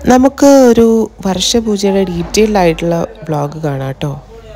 നമുക്ക് ഒരു വർഷപൂജയുടെ ഡീറ്റെയിൽഡ് ആയിട്ടുള്ള വ്ളോഗ് കാണാം കേട്ടോ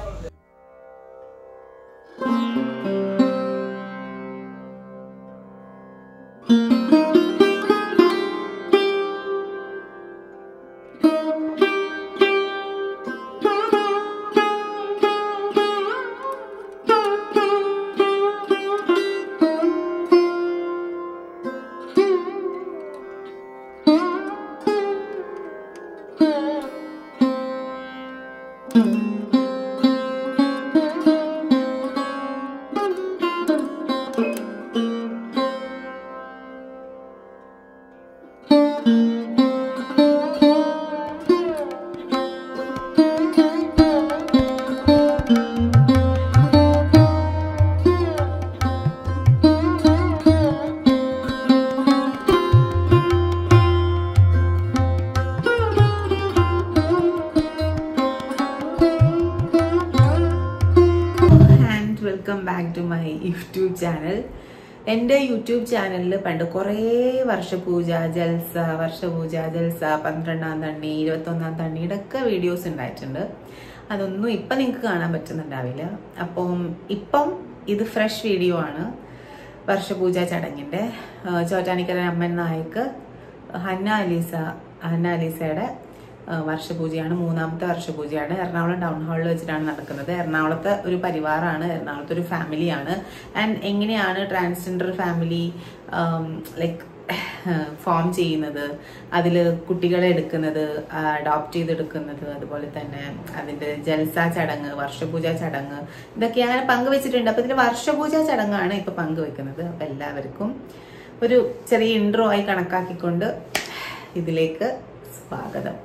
and welcome back to my YouTube channel എൻ്റെ യൂട്യൂബ് ചാനലിൽ പണ്ട് കുറേ വർഷപൂജ ജൽസ വർഷപൂജ ജൽസ പന്ത്രണ്ടാം തണ്ണി ഇരുപത്തൊന്നാം തണ്ണിയുടെ ഒക്കെ വീഡിയോസ് ഉണ്ടായിട്ടുണ്ട് അതൊന്നും ഇപ്പം നിങ്ങൾക്ക് കാണാൻ പറ്റുന്നുണ്ടാവില്ല അപ്പം ഇപ്പം ഇത് ഫ്രഷ് വീഡിയോ ആണ് വർഷപൂജ ചടങ്ങിൻ്റെ ചോറ്റാനിക്കര അമ്മൻ നായക്ക് ഹന്ന അലീസ ഹന്ന അലീസയുടെ ആ, വർഷപൂജയാണ് മൂന്നാമത്തെ വർഷപൂജയാണ് എറണാകുളം ടൗൺ ഹാളിൽ വെച്ചിട്ടാണ് നടക്കുന്നത് എറണാകുളത്തെ ഒരു പരിവാറാണ് എറണാകുളത്തെ ഒരു ഫാമിലിയാണ് ആൻഡ് എങ്ങനെയാണ് ട്രാൻസ്ജെൻഡർ ഫാമിലി ലൈക്ക് ഫോം ചെയ്യുന്നത് അതിൽ കുട്ടികളെ എടുക്കുന്നത് അഡോപ്റ്റ് ചെയ്തെടുക്കുന്നത് അതുപോലെ തന്നെ അതിന്റെ ജൽസ ചടങ്ങ് വർഷപൂജ ചടങ്ങ് ഇതൊക്കെ ഞാൻ പങ്കുവെച്ചിട്ടുണ്ട് അപ്പൊ ഇതിൽ വർഷപൂജ ചടങ്ങാണ് ഇപ്പൊ പങ്കുവെക്കുന്നത് അപ്പൊ എല്ലാവർക്കും ഒരു ചെറിയ ഇൻട്രോ ആയി കണക്കാക്കിക്കൊണ്ട് ഇതിലേക്ക് സ്വാഗതം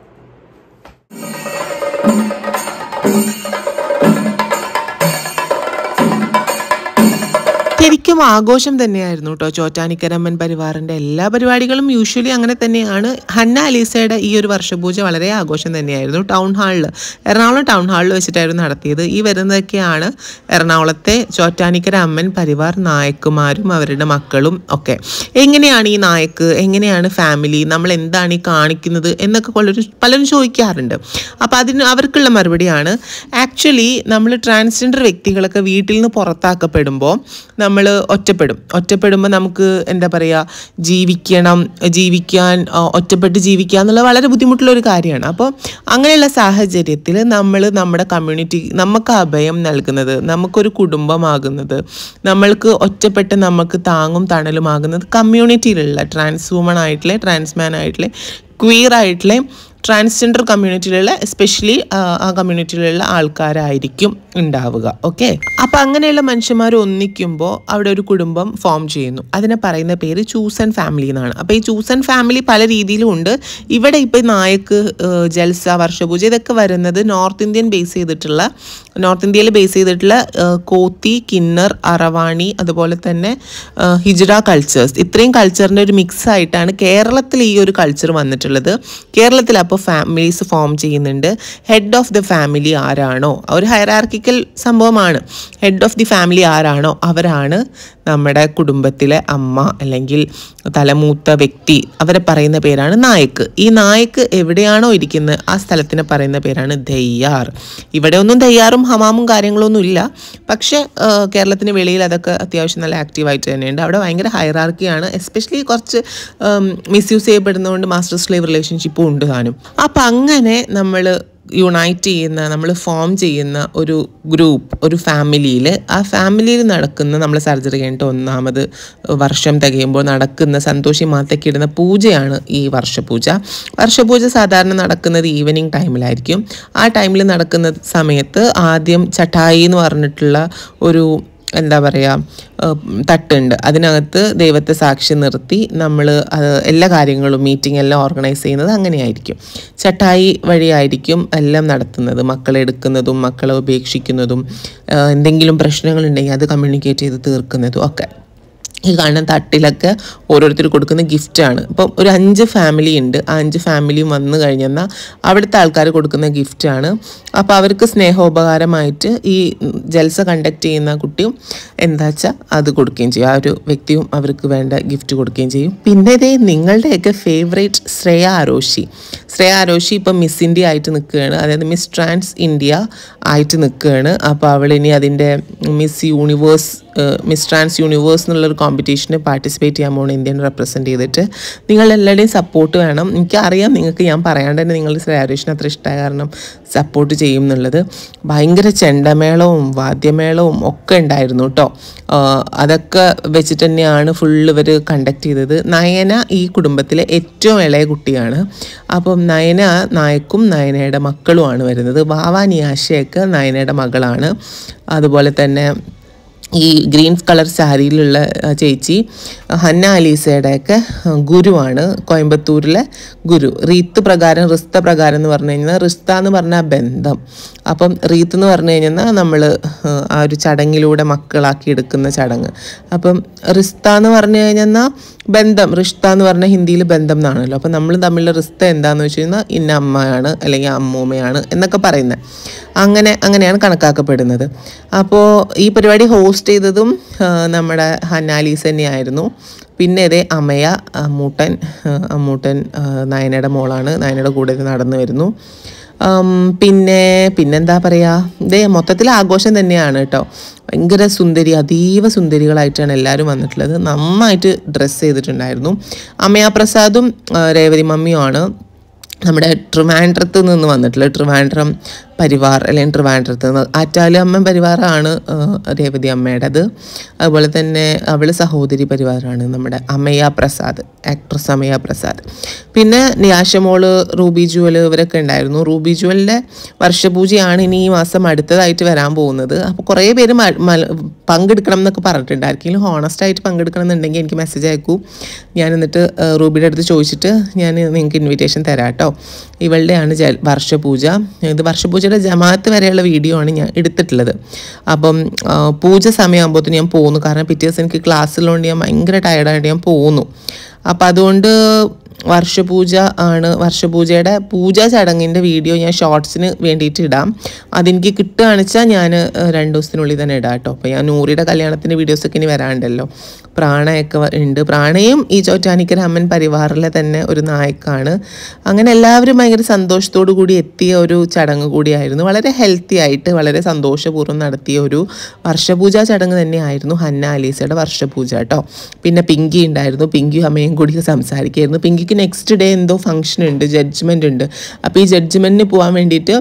ശരിക്കും ആഘോഷം തന്നെയായിരുന്നു കേട്ടോ ചോറ്റാനിക്കരമ്മൻ പരിവാറിന്റെ എല്ലാ പരിപാടികളും യൂഷ്വലി അങ്ങനെ തന്നെയാണ് ഹന്ന അലീസയുടെ ഈ ഒരു വർഷപൂജ വളരെ ആഘോഷം തന്നെയായിരുന്നു ടൗൺ ഹാളിൽ എറണാകുളം ടൗൺ ഹാളിൽ വെച്ചിട്ടായിരുന്നു നടത്തിയത് ഈ വരുന്നതൊക്കെയാണ് എറണാകുളത്തെ ചോറ്റാനിക്കര അമ്മൻ പരിവാർ നായക്കുമാരും അവരുടെ മക്കളും ഒക്കെ എങ്ങനെയാണ് ഈ നായക്ക് എങ്ങനെയാണ് ഫാമിലി നമ്മൾ എന്താണ് ഈ കാണിക്കുന്നത് എന്നൊക്കെ പലരും പലരും ചോദിക്കാറുണ്ട് അപ്പോൾ അതിന് അവർക്കുള്ള മറുപടിയാണ് ആക്ച്വലി നമ്മൾ ട്രാൻസ്ജെൻഡർ വ്യക്തികളൊക്കെ വീട്ടിൽ നിന്ന് പുറത്താക്കപ്പെടുമ്പോൾ നമ്മൾ ഒറ്റപ്പെടും ഒറ്റപ്പെടുമ്പോൾ നമുക്ക് എന്താ പറയുക ജീവിക്കണം ജീവിക്കാൻ ആ, ഒറ്റപ്പെട്ട് ജീവിക്കുക എന്നുള്ളത് വളരെ ബുദ്ധിമുട്ടുള്ള ഒരു കാര്യമാണ് അപ്പോൾ അങ്ങനെയുള്ള സാഹചര്യത്തിൽ നമ്മൾ നമ്മുടെ കമ്മ്യൂണിറ്റി നമുക്ക് അഭയം നൽകുന്നത് നമുക്കൊരു കുടുംബമാകുന്നത് നമ്മൾക്ക് ഒറ്റപ്പെട്ട് നമുക്ക് താങ്ങും തണലുമാകുന്നത് കമ്മ്യൂണിറ്റിയിലുള്ള ട്രാൻസ് വുമൺ ആയിട്ടുള്ള ട്രാൻസ്മാൻ ആയിട്ടുള്ള ക്വീർ ആയിട്ടുള്ള ട്രാൻസ്ജെൻഡർ കമ്മ്യൂണിറ്റിയിലുള്ള എസ്പെഷ്യലി ആ കമ്മ്യൂണിറ്റിയിലുള്ള ആൾക്കാരായിരിക്കും ഉണ്ടാവുക ഓക്കെ അപ്പം അങ്ങനെയുള്ള മനുഷ്യന്മാർ ഒന്നിക്കുമ്പോൾ അവിടെ ഒരു കുടുംബം ഫോം ചെയ്യുന്നു അതിനെ പറയുന്ന പേര് ചൂസൻ ഫാമിലി എന്നാണ് അപ്പോൾ ഈ ചൂസൻ ഫാമിലി പല രീതിയിലും ഉണ്ട് ഇവിടെ ഇപ്പോൾ നായക്ക് ഏഹ്, ജൽസ വർഷപൂജ ഇതൊക്കെ വരുന്നത് നോർത്ത് ഇന്ത്യൻ ബേസ് ചെയ്തിട്ടുള്ള നോർത്ത് ഇന്ത്യയിൽ ബേസ് ചെയ്തിട്ടുള്ള ഏഹ്, കോത്തി കിന്നർ അറവാണി അതുപോലെ തന്നെ ഏഹ്, ഹിജ്റ കൾച്ചേഴ്സ് ഇത്രയും കൾച്ചറിൻ്റെ ഒരു മിക്സ് ആയിട്ടാണ് കേരളത്തിൽ ഈ ഒരു കൾച്ചർ വന്നിട്ടുള്ളത് കേരളത്തിൽ അപ്പോൾ ഫാമിലീസ് ഫോം ചെയ്യുന്നുണ്ട് ഹെഡ് ഓഫ് ദ ഫാമിലി ആരാണോ ഒരു ഹൈറാർക്കിക്കൽ സംഭവമാണ് ഹെഡ് ഓഫ് ദി ഫാമിലി ആരാണോ അവരാണ് നമ്മുടെ കുടുംബത്തിലെ അമ്മ അല്ലെങ്കിൽ തലമൂത്ത വ്യക്തി അവരെ പറയുന്ന പേരാണ് നായക്ക് ഈ നായക്ക് എവിടെയാണോ ഇരിക്കുന്നത് ആ സ്ഥലത്തിനെ പറയുന്ന പേരാണ് ദയ്യാർ ഇവിടെ ഒന്നും ദയ്യാറും ഹമാമും കാര്യങ്ങളൊന്നും ഇല്ല പക്ഷേ ആ, കേരളത്തിന് വെളിയിൽ അതൊക്കെ അത്യാവശ്യം നല്ല ആക്റ്റീവായിട്ട് തന്നെയുണ്ട് അവിടെ ഭയങ്കര ഹൈറാർക്കിയാണ് എസ്പെഷ്യലി കുറച്ച് മിസ്യൂസ് ചെയ്യപ്പെടുന്നതുകൊണ്ട് മാസ്റ്റർ സ്ലേവ് റിലേഷൻഷിപ്പും ഉണ്ട് താനും അപ്പം അങ്ങനെ നമ്മൾ യുണൈറ്റ് ചെയ്യുന്ന നമ്മൾ ഫോം ചെയ്യുന്ന ഒരു ഗ്രൂപ്പ് ഒരു ഫാമിലിയിൽ ആ ഫാമിലിയിൽ നടക്കുന്ന നമ്മൾ സർജറി കഴിഞ്ഞിട്ട് ഒന്നാമത് വർഷം തികയുമ്പോൾ നടക്കുന്ന സന്തോഷി മാത്തയ്ക്ക് ഇടുന്ന പൂജയാണ് ഈ വർഷപൂജ വർഷപൂജ സാധാരണ നടക്കുന്നത് ഈവനിങ് ടൈമിലായിരിക്കും ആ ടൈമിൽ നടക്കുന്ന സമയത്ത് ആദ്യം ചട്ടായി എന്ന് പറഞ്ഞിട്ടുള്ള ഒരു എന്താ പറയുക തട്ടുണ്ട് അതിനകത്ത് ദൈവത്തെ സാക്ഷി നിർത്തി നമ്മൾ എല്ലാ കാര്യങ്ങളും മീറ്റിംഗ് എല്ലാം ഓർഗനൈസ് ചെയ്യുന്നത് അങ്ങനെയായിരിക്കും ചട്ടായി വഴിയായിരിക്കും എല്ലാം നടത്തുന്നത് മക്കളെ എടുക്കുന്നതും മക്കളെ ഉപേക്ഷിക്കുന്നതും ആ, എന്തെങ്കിലും പ്രശ്നങ്ങളുണ്ടെങ്കിൽ അത് കമ്മ്യൂണിക്കേറ്റ് ചെയ്ത് തീർക്കുന്നതും ഒക്കെ ഈ കാണുന്ന തട്ടിലൊക്കെ ഓരോരുത്തർ കൊടുക്കുന്ന ഗിഫ്റ്റാണ് ഇപ്പം ഒരു അഞ്ച് ഫാമിലി ഉണ്ട് ആ അഞ്ച് ഫാമിലിയും വന്നു കഴിഞ്ഞെന്നാൽ അവിടുത്തെ ആൾക്കാർ കൊടുക്കുന്ന ഗിഫ്റ്റാണ് അപ്പോൾ അവർക്ക് സ്നേഹോപകാരമായിട്ട് ഈ ജൽസ കണ്ടക്ട് ചെയ്യുന്ന കുട്ടിയും എന്താ വെച്ചാൽ അത് കൊടുക്കുകയും ചെയ്യും ആ ഒരു വ്യക്തിയും അവർക്ക് വേണ്ട ഗിഫ്റ്റ് കൊടുക്കുകയും ചെയ്യും പിന്നെ ഇതേ നിങ്ങളുടെയൊക്കെ ഫേവറേറ്റ് ശ്രേയ ആരോഷി ശ്രേയ ആരോഷി ഇപ്പം മിസ് ഇന്ത്യ ആയിട്ട് നിൽക്കുകയാണ് അതായത് മിസ് ട്രാൻസ് ഇന്ത്യ ആയിട്ട് നിൽക്കുകയാണ് അപ്പോൾ അവൾ ഇനി അതിൻ്റെ Miss Universe Miss trans Universe എന്നുള്ളൊരു കോമ്പറ്റീഷന് പാർട്ടിസിപ്പേറ്റ് ചെയ്യാൻ പോകണം ഇന്ത്യനെ റെപ്രസെൻറ്റ് ചെയ്തിട്ട് നിങ്ങളെല്ലാവരുടെയും സപ്പോർട്ട് വേണം എനിക്കറിയാം നിങ്ങൾക്ക് ഞാൻ പറയാണ്ട് തന്നെ നിങ്ങൾ ശ്രേയാരേഷിന് അത്ര ഇഷ്ടമായ കാരണം സപ്പോർട്ട് ചെയ്യും എന്നുള്ളത് ഭയങ്കര ചെണ്ടമേളവും വാദ്യമേളവും ഒക്കെ ഉണ്ടായിരുന്നു കേട്ടോ അതൊക്കെ വെച്ചിട്ട് തന്നെയാണ് ഫുള്ള് ഇവർ കണ്ടക്ട് ചെയ്തത് നയന ഈ കുടുംബത്തിലെ ഏറ്റവും ഇളയ കുട്ടിയാണ് അപ്പം നയന നായക്കും നയനയുടെ മക്കളുമാണ് വരുന്നത് വാവാനിയാശയൊക്കെ നയനയുടെ മകളാണ് അതുപോലെ തന്നെ ഈ ഗ്രീൻ കളർ സാരിയിലുള്ള ആ, ചേച്ചി ഹന്ന അലീസയുടെയൊക്കെ ഗുരുവാണ് കോയമ്പത്തൂരിലെ ഗുരു റീത്ത് പ്രകാരം റിസ്ത പ്രകാരം എന്ന് പറഞ്ഞു കഴിഞ്ഞാൽ റിസ്ത എന്ന് പറഞ്ഞാൽ ബന്ധം അപ്പം റീത്ത് എന്ന് പറഞ്ഞു കഴിഞ്ഞാൽ നമ്മൾ ആ ഒരു ചടങ്ങിലൂടെ മക്കളാക്കി എടുക്കുന്ന ചടങ്ങ് അപ്പം റിസ്ത എന്ന് പറഞ്ഞു കഴിഞ്ഞാൽ ബന്ധം റിഷ്ത എന്ന് പറഞ്ഞാൽ ഹിന്ദിയിൽ ബന്ധം എന്നാണല്ലോ അപ്പം നമ്മൾ തമ്മിലുള്ള റിസ്ത എന്താണെന്ന് വെച്ച് കഴിഞ്ഞാൽ ഇന്ന അമ്മയാണ് അല്ലെങ്കിൽ അമ്മൂമ്മയാണ് എന്നൊക്കെ പറയുന്നത് അങ്ങനെ അങ്ങനെയാണ് കണക്കാക്കപ്പെടുന്നത് അപ്പോൾ ഈ പരിപാടി ഹോസ്റ്റ് ചെയ്തതും ആ, നമ്മുടെ ഹന്നാലീസ് തന്നെയായിരുന്നു പിന്നെ ഇതേ അമയ അമ്മൂട്ടൻ ആ, അമ്മൂട്ടൻ ആ, നയനയുടെ മോളാണ് നയനയുടെ കൂടെ ഇത് നടന്നു വരുന്നു ഉം, പിന്നെ പിന്നെന്താ പറയുക ഇതേ മൊത്തത്തിൽ ആഘോഷം തന്നെയാണ് കേട്ടോ ഭയങ്കര സുന്ദരി അതീവ സുന്ദരികളായിട്ടാണ് എല്ലാവരും വന്നിട്ടുള്ളത് നന്നായിട്ട് ഡ്രസ്സ് ചെയ്തിട്ടുണ്ടായിരുന്നു അമയ പ്രസാദും ആ, രേവതി മമ്മിയുമാണ് നമ്മുടെ ട്രിവാൻഡ്രത്ത് നിന്ന് വന്നിട്ടുള്ള ട്രിവാൻഡ്രം പരിവാർ അല്ലെങ്കിൽ ട്രിവാൻഡ്രത്ത് നിന്ന് ആറ്റാലമ്മ പരിവാറാണ് ആ, രേവതി അമ്മയുടേത് അതുപോലെ തന്നെ അവൾ സഹോദരി പരിവാറാണ് നമ്മുടെ അമയ പ്രസാദ് ആക്ട്രസ് അമയ പ്രസാദ് പിന്നെ നിയാശമോള് റൂബി ജുവൽ ഇവരൊക്കെ ഉണ്ടായിരുന്നു റൂബി ജുവലിൻ്റെ വർഷപൂജയാണ് ഇനി ഈ മാസം അടുത്തതായിട്ട് വരാൻ പോകുന്നത് അപ്പോൾ കുറേ പേര് മ- മല- പങ്കെടുക്കണം എന്നൊക്കെ പറഞ്ഞിട്ടുണ്ട് ആർക്കെങ്കിലും ഹോണസ്റ്റ് ആയിട്ട് പങ്കെടുക്കണം എന്നുണ്ടെങ്കിൽ എനിക്ക് മെസ്സേജ് അയക്കൂ ഞാൻ എന്നിട്ട് ആ, റൂബിയുടെ അടുത്ത് ചോദിച്ചിട്ട് ഞാൻ നിങ്ങൾക്ക് ഇൻവിറ്റേഷൻ തരാം കേട്ടോ ഇവളുടെയാണ് ജ വർഷപൂജ ഇത് വർഷപൂജയുടെ ജമാഅത്ത് വരെയുള്ള വീഡിയോ ആണ് ഞാൻ എടുത്തിട്ടുള്ളത് അപ്പം ആ, പൂജ സമയമാകുമ്പോഴത്തേന് ഞാൻ പോകുന്നു കാരണം പിറ്റേ ദിവസം എനിക്ക് ക്ലാസ്സിലുകൊണ്ട് ഞാൻ ഭയങ്കര ടയർഡായിട്ട് ഞാൻ പോകുന്നു അപ്പം അതുകൊണ്ട് വർഷപൂജ ആണ് വർഷപൂജയുടെ പൂജാ ചടങ്ങിൻ്റെ വീഡിയോ ഞാൻ ഷോർട്സിന് വേണ്ടിയിട്ട് ഇടാം അതെനിക്ക് കിട്ടുകയാണെന്ന് വെച്ചാൽ ഞാൻ രണ്ട് ദിവസത്തിനുള്ളിൽ തന്നെ ഇടാം കേട്ടോ അപ്പോൾ ഞാൻ നൂറിയുടെ കല്യാണത്തിൻ്റെ വീഡിയോസൊക്കെ ഇനി വരാണ്ടല്ലോ പ്രാണയൊക്കെ വ- ഉണ്ട് പ്രാണയും ഈ ചോറ്റാനിക്കര അമ്മൻ പരിവാറിലെ തന്നെ ഒരു നായക്കാണ് അങ്ങനെ എല്ലാവരും ഭയങ്കര സന്തോഷത്തോടു കൂടി എത്തിയ ഒരു ചടങ്ങ് കൂടിയായിരുന്നു വളരെ ഹെൽത്തി ആയിട്ട് വളരെ സന്തോഷപൂർവ്വം നടത്തിയ ഒരു വർഷപൂജ ചടങ്ങ് തന്നെയായിരുന്നു ഹന്ന അലീസയുടെ വർഷപൂജ കേട്ടോ പിന്നെ പിങ്കി ഉണ്ടായിരുന്നു പിങ്കിയും അമ്മയും കൂടി സംസാരിക്കുകയായിരുന്നു പിങ്കിക്ക് നെക്സ്റ്റ് ഡേ എന്തോ ഫംഗ്ഷൻ ഉണ്ട് ജഡ്ജ്മെൻ്റ് ഉണ്ട് അപ്പോൾ ഈ ജഡ്ജ്മെൻറ്റിന് പോകാൻ വേണ്ടിയിട്ട്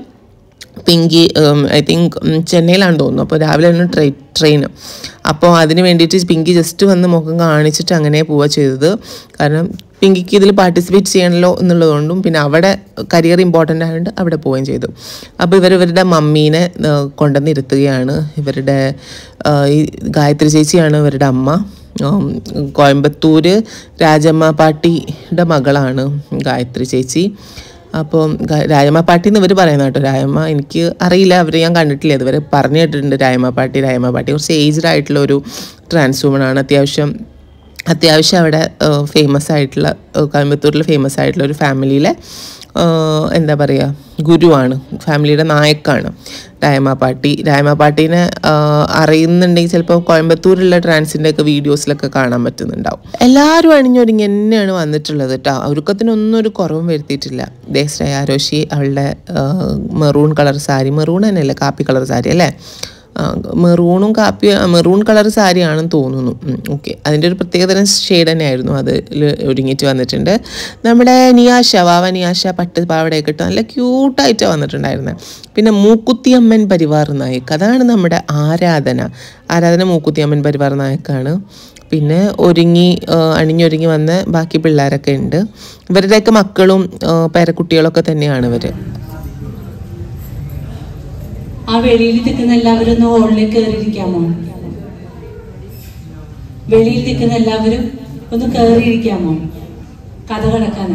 പിങ്കി ഐ തിങ്ക് ചെന്നൈയിലാണ് തോന്നുന്നു അപ്പോൾ രാവിലെ ആണ് ട്രെയിൻ ട്രെയിൻ അപ്പോൾ അതിന് വേണ്ടിയിട്ട് പിങ്കി ജസ്റ്റ് വന്ന് മുഖം കാണിച്ചിട്ട് അങ്ങനെ പോവുക ചെയ്തത് കാരണം പിങ്കിക്ക് ഇതിൽ പാർട്ടിസിപ്പേറ്റ് ചെയ്യണമല്ലോ എന്നുള്ളതുകൊണ്ടും പിന്നെ അവിടെ കരിയർ ഇമ്പോർട്ടൻ്റ് ആയതുകൊണ്ട് അവിടെ പോവുകയും ചെയ്തു അപ്പോൾ ഇവർ ഇവരുടെ മമ്മീനെ ആ, കൊണ്ടുവന്ന് ഇരുത്തുകയാണ് ഇവരുടെ ആ, ഈ ഗായത്രി ചേച്ചിയാണ് ഇവരുടെ അമ്മ ഉം, കോയമ്പത്തൂര് രാജമ്മ പാട്ടിയുടെ മകളാണ് ഗായത്രി ചേച്ചി അപ്പം ഗ- രായമ്മ പാട്ടി എന്ന് ഇവർ പറയുന്ന കേട്ടോ രായമ്മ എനിക്ക് അറിയില്ല അവർ ഞാൻ കണ്ടിട്ടില്ല ഇതുവരെ പറഞ്ഞു കേട്ടിട്ടുണ്ട് രായമ്മ പാട്ടി രായമ്മ പാട്ടി കുറച്ച് ഏജ്ഡ് ആയിട്ടുള്ള ഒരു ട്രാൻസ് വുമൺ ആണ് അത്യാവശ്യം അത്യാവശ്യം അവിടെ ഫേമസ് ആയിട്ടുള്ള ഏഹ്, കോയമ്പത്തൂരിൽ ഫേമസ് ആയിട്ടുള്ള ഒരു ഫാമിലിയിലെ ഏഹ്, എന്താ പറയുക ഗുരുവാണ് ഫാമിലിയുടെ നായക്കാണ് രായമ്മ പാട്ടി രായമ്മ പാട്ടീനെ ഏഹ്, അറിയുന്നുണ്ടെങ്കിൽ ചിലപ്പോൾ കോയമ്പത്തൂരിലുള്ള ട്രാൻസിൻ്റെ ഒക്കെ വീഡിയോസിലൊക്കെ കാണാൻ പറ്റുന്നുണ്ടാവും എല്ലാവരും അണിഞ്ഞൊരുങ്ങി തന്നെയാണ് വന്നിട്ടുള്ളത് കേട്ടോ ഒരുക്കത്തിനൊന്നും ഒരു കുറവും വരുത്തിയിട്ടില്ല ദേ ശ്രേയാരോഷി അവളുടെ മെറൂൺ കളർ സാരി മെറൂൺ തന്നെയല്ലേ കാപ്പി കളർ സാരി അല്ലേ ആ, മെറൂണും കാപ്പി മെറൂൺ കളർ സാരിയാണെന്ന് തോന്നുന്നു ഓക്കെ അതിൻ്റെ ഒരു പ്രത്യേകതരം ഷെയ്ഡ് തന്നെയായിരുന്നു അതിൽ ഒരുങ്ങിയിട്ട് വന്നിട്ടുണ്ട് നമ്മുടെ നിയാശ വാവ നിയാശ പട്ട് പാവടയൊക്കെ ഇട്ട് നല്ല ക്യൂട്ടായിട്ടാണ് വന്നിട്ടുണ്ടായിരുന്നത് പിന്നെ മൂക്കുത്തിയമ്മൻ പരിവാർ നായക് അതാണ് നമ്മുടെ ആരാധന ആരാധന മൂക്കുത്തിയമ്മൻ പരിവാർ നായക്കാണ് പിന്നെ ഒരുങ്ങി ആ, അണിഞ്ഞൊരുങ്ങി വന്ന ബാക്കി പിള്ളേരൊക്കെ ഉണ്ട് ഇവരുടെയൊക്കെ മക്കളും ആ, പേരക്കുട്ടികളൊക്കെ തന്നെയാണ് ഇവർ ആ വെളിയിൽ നിൽക്കുന്ന എല്ലാവരും ഒന്ന് ഹോളിൽ കയറിയിരിക്കാമോ വെളിയിൽ നിൽക്കുന്ന എല്ലാവരും ഒന്ന് കയറിയിരിക്കാമോ കഥ കടക്കാനാ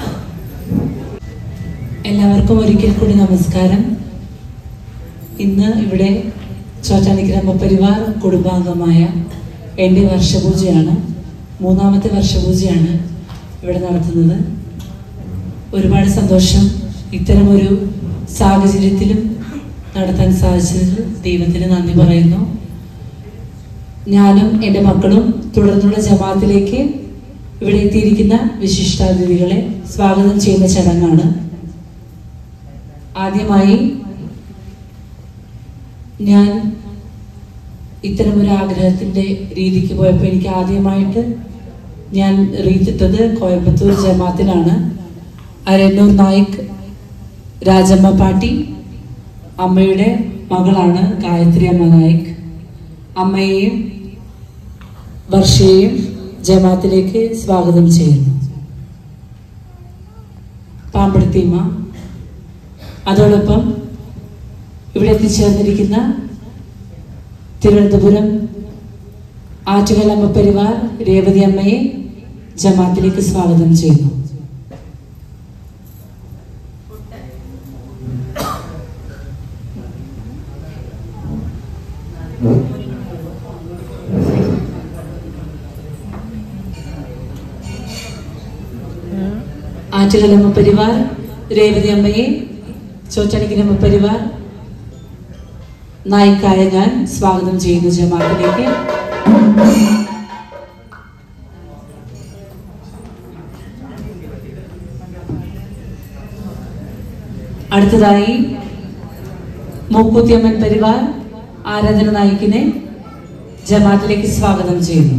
എല്ലാവർക്കും ഒരിക്കൽ കൂടി നമസ്കാരം ഇന്ന് ഇവിടെ ചോറ്റാനിക്കരമ്മ പരിവാർ കുടുംബാംഗമായ എൻ്റെ വർഷപൂജയാണ് മൂന്നാമത്തെ വർഷപൂജയാണ് ഇവിടെ നടത്തുന്നത് ഒരുപാട് സന്തോഷം ഇത്തരമൊരു സാഹചര്യത്തിലും നടത്താൻ സാധിച്ചതിൽ ദൈവത്തിന് നന്ദി പറയുന്നു ഞാനും എൻ്റെ മക്കളും തുടർന്നുള്ള ജമാഅത്തിലേക്ക് ഇവിടെ എത്തിയിരിക്കുന്ന വിശിഷ്ടാതിഥികളെ സ്വാഗതം ചെയ്യുന്ന ചടങ്ങാണ് ആദ്യമായി ഞാൻ ഇത്തരമൊരു ആഗ്രഹത്തിൻ്റെ രീതിക്ക് പോയപ്പോൾ എനിക്ക് ആദ്യമായിട്ട് ഞാൻ റീത്തിട്ടത് കോയമ്പത്തൂർ ജമാത്തിലാണ് അരന്നൂർ നായിക് രാജമ്മ പാട്ടി അമ്മയുടെ മകളാണ് ഗായത്രി അമ്മ നായിക് അമ്മയെയും വർഷയെയും ജമാത്തിലേക്ക് സ്വാഗതം ചെയ്യുന്നു പാമ്പടുത്തിയമ്മ അതോടൊപ്പം ഇവിടെ എത്തിച്ചേർന്നിരിക്കുന്ന തിരുവനന്തപുരം ആറ്റുകലമ്മ പരിവാർ രേവതി അമ്മയെ ജമാത്തിലേക്ക് സ്വാഗതം ചെയ്യുന്നു ആറ്റുകലമ്മ പരിവാർ രേവതി അമ്മയെ ചോറ്റണിക്കലമ്മ പരിവാർ നായിക്കായ ഞാൻ സ്വാഗതം ചെയ്യുന്നു ജമാത്തിലേക്ക് അടുത്തതായി മൂക്കൂത്തിയമ്മൻ പരിവാർ ആരാധന നായിക്കിനെ ജമാത്തിലേക്ക് സ്വാഗതം ചെയ്യുന്നു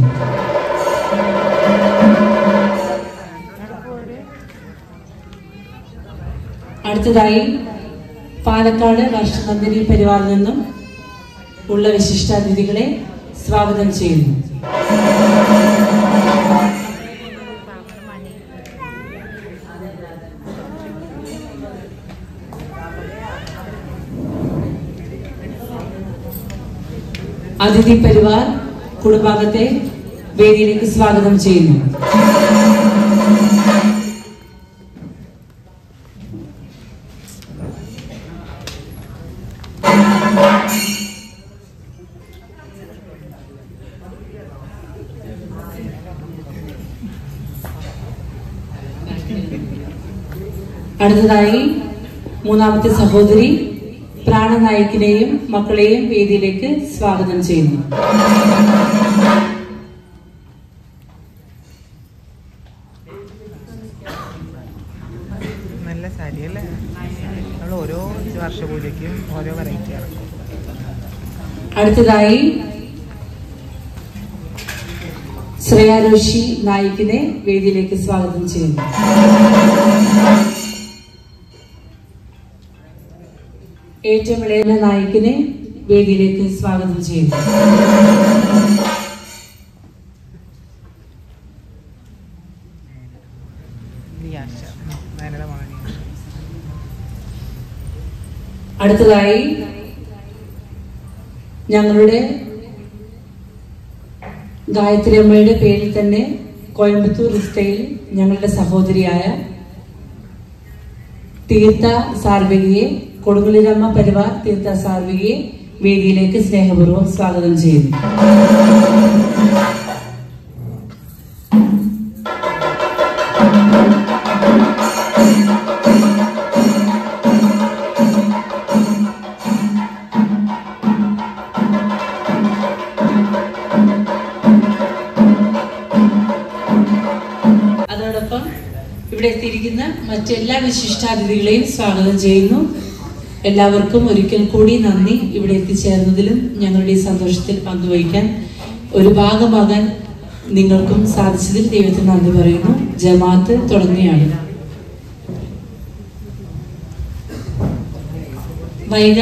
അടുത്തതായി പാലക്കാട് രാഷ്ട്രനന്ദിനി പരിവാറിൽ നിന്നും ഉള്ള വിശിഷ്ടാതിഥികളെ സ്വാഗതം ചെയ്യുന്നു അതിഥി പരിവാർ കുടുംബാംഗത്തെ വേദിയിലേക്ക് സ്വാഗതം ചെയ്യുന്നു അടുത്തതായി മൂന്നാമത്തെ സഹോദരി പ്രാണനായകിനെയും മക്കളെയും വേദിയിലേക്ക് സ്വാഗതം ചെയ്യുന്നു നല്ല സാരി അല്ലേ നമ്മൾ ഓരോ വർഷപൂജയ്ക്കും ഓരോ വെറൈറ്റി ഇറക്കും അടുത്തതായി ശ്രേയാരോഷി നായിക്കിനെ വേദിയിലേക്ക് സ്വാഗതം ചെയ്യുന്നു ഏറ്റവും ഇളയ നായിക്കിനെ വേദിയിലേക്ക് സ്വാഗതം ചെയ്യുന്നു ലിയാഷ നയനത മാണി അടുത്തതായി ഞങ്ങളുടെ ഗായത്രി അമ്മയുടെ പേരിൽ തന്നെ കോയമ്പത്തൂർ ഇസ്റ്റയിൽ ഞങ്ങളുടെ സഹോദരിയായ തീർത്ഥ സാർവികയെ കൊടുങ്ങല്ലൂരമ്മ പരിവാർ തീർത്ഥ സാർവികയെ വേദിയിലേക്ക് സ്നേഹപൂർവ്വം സ്വാഗതം ചെയ്യുന്നു അതോടൊപ്പം ഇവിടെ എത്തിയിരിക്കുന്ന മറ്റെല്ലാ വിശിഷ്ടാതിഥികളെയും സ്വാഗതം ചെയ്യുന്നു എല്ലാവർക്കും ഒരിക്കൽ കൂടി നന്ദി ഇവിടെ എത്തിച്ചേർന്നതിലും ഞങ്ങളുടെ ഈ സന്തോഷത്തിൽ പങ്കുവഹിക്കാൻ ഒരു ഭാഗമാകാൻ നിങ്ങൾക്കും സാധിച്ചതിൽ ദൈവത്തിന് നന്ദി പറയുന്നു ജമാഅത്ത് തുടങ്ങുകയാണ് വൈക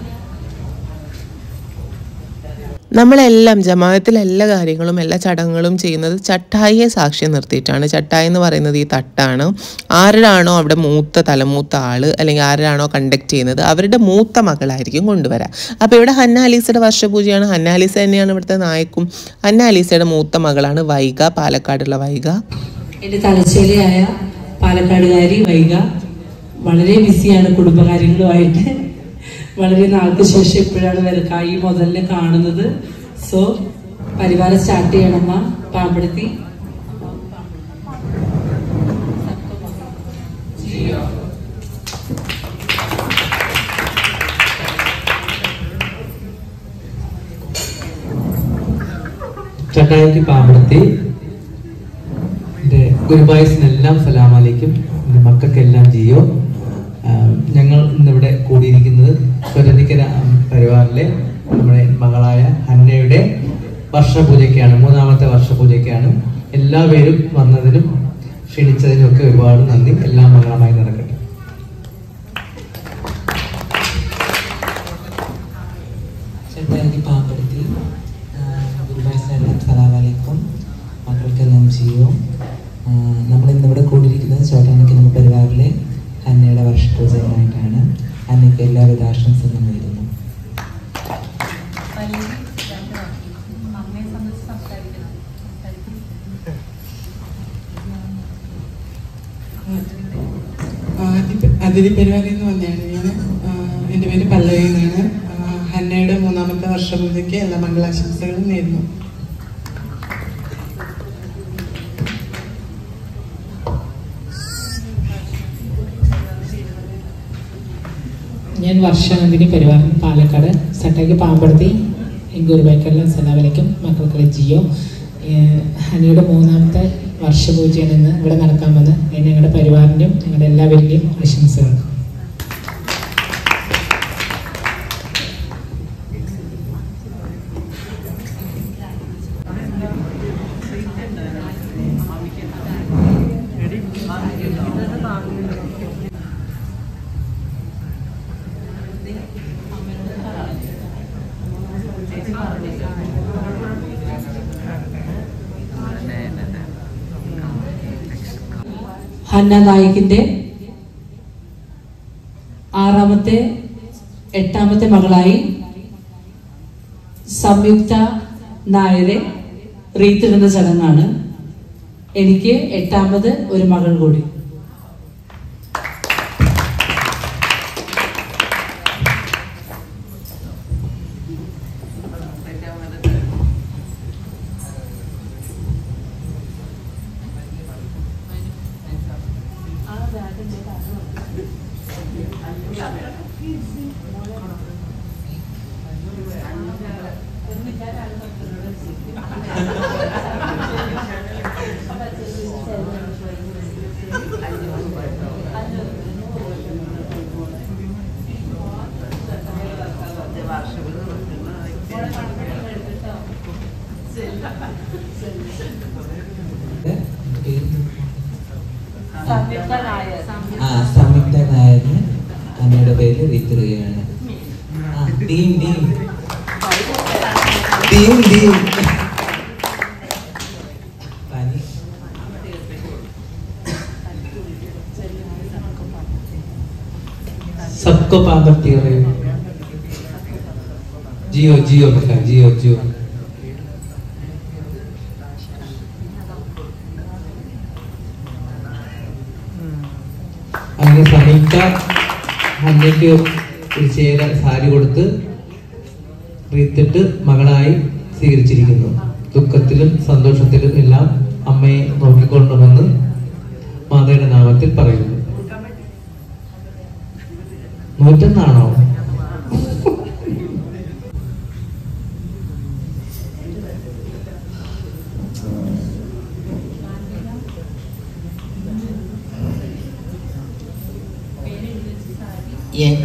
നമ്മളെല്ലാം ജമാഅത്തിൽ എല്ലാ കാര്യങ്ങളും എല്ലാ ചടങ്ങുകളും ചെയ്യുന്നത് ചട്ടായിയെ സാക്ഷ്യം നിർത്തിയിട്ടാണ് ചട്ടായി എന്ന് പറയുന്നത് ഈ തട്ടാണ് ആരാണോ അവിടെ മൂത്ത തലമൂത്ത ആള് അല്ലെങ്കിൽ ആരാണോ കണ്ടക്ട് ചെയ്യുന്നത് അവരുടെ മൂത്ത മകളായിരിക്കും കൊണ്ടുവരാം അപ്പോൾ ഇവിടെ ഹന്ന അലീസയുടെ വർഷപൂജയാണ് ഹന്ന അലീസ തന്നെയാണ് ഇവിടുത്തെ നായക്കും ഹന്ന അലീസയുടെ മൂത്ത മകളാണ് വൈഗ പാലക്കാടുള്ള വൈഗ എൻ്റെ തലശ്ശേരിയായ പാലക്കാടുകാരി വൈക വളരെ ബിസിയാണ് കുടുംബകാര്യങ്ങളുമായിട്ട് വളരെ നാൾക്ക് ശേഷം ഇപ്പോഴാണ് വരക്ക ഈ മുതലിനെ കാണുന്നത് സോ പരിവാരം സ്റ്റാർട്ട് ചെയ്യണമ്മ പാമ്പടുത്തി ചട്ടായിക്ക് പാമ്പടത്തി എൻ്റെ ഗുരുബായസിനെല്ലാം സലാമലൈക്കും എൻ്റെ മക്കൾക്കെല്ലാം ജിയോ ആ, ഞങ്ങൾ ഇന്നിവിടെ കൂടിയിരിക്കുന്നത് സ്വരനിക്കര പരിവാറിലെ നമ്മുടെ മകളായ ഹന്നയുടെ വർഷപൂജയ്ക്കാണ് മൂന്നാമത്തെ വർഷപൂജയ്ക്കാണ് എല്ലാവരും വന്നതിനും ക്ഷണിച്ചതിനും ഒക്കെ ഒരുപാട് നന്ദി എല്ലാം മംഗളമായി നടക്കട്ടെ ചേട്ടായി പാമ്പടുത്തി ഗുരുവായൂരിനെല്ലാം സലാമലൈക്കും മക്കൾക്കെല്ലാം ചെയ്യും നമ്മൾ ഇന്നിവിടെ കൂടിയിരിക്കുന്നത് ചോട്ടാനിക്ക് നമ്മുടെ പരിവാറിലെ ഹന്നയുടെ വർഷപൂജയായിട്ടാണ് ഹന്നയ്ക്ക് എല്ലാവിധ ആശംസകളും നേരുന്നു അതിരി പരിപാടി എന്ന് വന്നതാണ് ഞാൻ എൻ്റെ പേര് പല്ലവി എന്നാണ് ആ, ഹന്നയുടെ മൂന്നാമത്തെ വർഷപൂജയ്ക്ക് എല്ലാ മംഗളാശംസകളും നേരുന്നു ഞാൻ വർഷാനന്ദിനി പരിവാരം പാലക്കാട് സട്ടയ്ക്ക് പാമ്പടുത്തി ഗുരുവായ്ക്കെല്ലാം സലാമലയ്ക്കും മക്കൾക്കെല്ലാം ജിയോ ഏഹ് ഹനിയുടെ മൂന്നാമത്തെ വർഷപൂജയാണ് ഇന്ന് ഇവിടെ നടക്കാൻ വന്ന് അതിന് ഞങ്ങളുടെ പരിവാറിൻ്റെയും ഞങ്ങളുടെ എല്ലാവരുടെയും ആശംസകൾ ഹന്ന നായിക്കിന്റെ ആറാമത്തെ എട്ടാമത്തെ മകളായി സംയുക്ത നായരെ റീത്തിടുന്ന ചടങ്ങാണ് എനിക്ക് എട്ടാമത് ഒരു മകൾ കൂടി ആ സംയുക്ത നായരിന് ഹന്നയുടെ പേരിൽ റീത്തിടുകയാണ് ആ ടീം ടീം ടീം ടീം പനി सबको पाबंदी हो रही जियो जियो बेटा जियो जियो അങ്ങനെ സംയുക്ത അന്നയ്ക്ക് ഒരു ചേര സാരി കൊടുത്ത് റീത്തിട്ട് മകളായി സ്വീകരിച്ചിരിക്കുന്നു ദുഃഖത്തിലും സന്തോഷത്തിലും എല്ലാം അമ്മയെ നോക്കിക്കൊണ്ടുമെന്ന് മാതയുടെ നാമത്തിൽ പറയുന്നു നൂറ്റൊന്നാണോ என்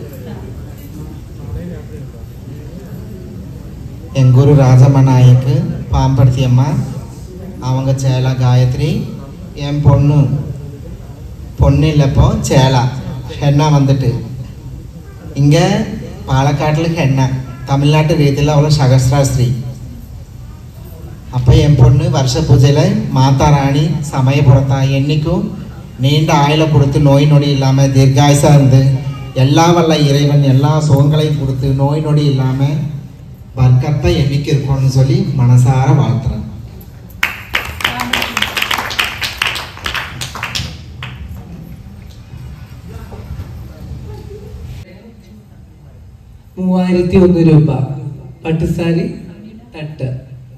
என் குரு ராஜம்மா நாயக்கு பாம்படுத்தி அம்மா அவங்க சேலா காயத்ரி என் பொண்ணு பொண்ணு இல்லைப்போ சேலா ஹென்னா வந்துட்டு இங்கே பாலக்காட்டில் ஹென்னா தமிழ்நாட்டு ரீதியில் அவளை சகஸ்ராஸ்ரீ அப்போ என் பொண்ணு வருஷ பூஜையில் மாதா ராணி சமயபுரத்தா என்னைக்கும் நீண்ட ஆயுளை கொடுத்து நோய் நொடி இல்லாமல் தீர்காயுசாக இருந்து எல்லா வல்ல இறைவன் எல்லா சுகங்களையும் கொடுத்து நோய் நொடி இல்லாமல் வர்க்கத்தை என்னைக்கு இருக்கணும்னு சொல்லி மனசார வாழ்த்துறேன் മൂവായിരത്തി ഒന്ന് രൂപ പട്ടുസാരി തട്ട്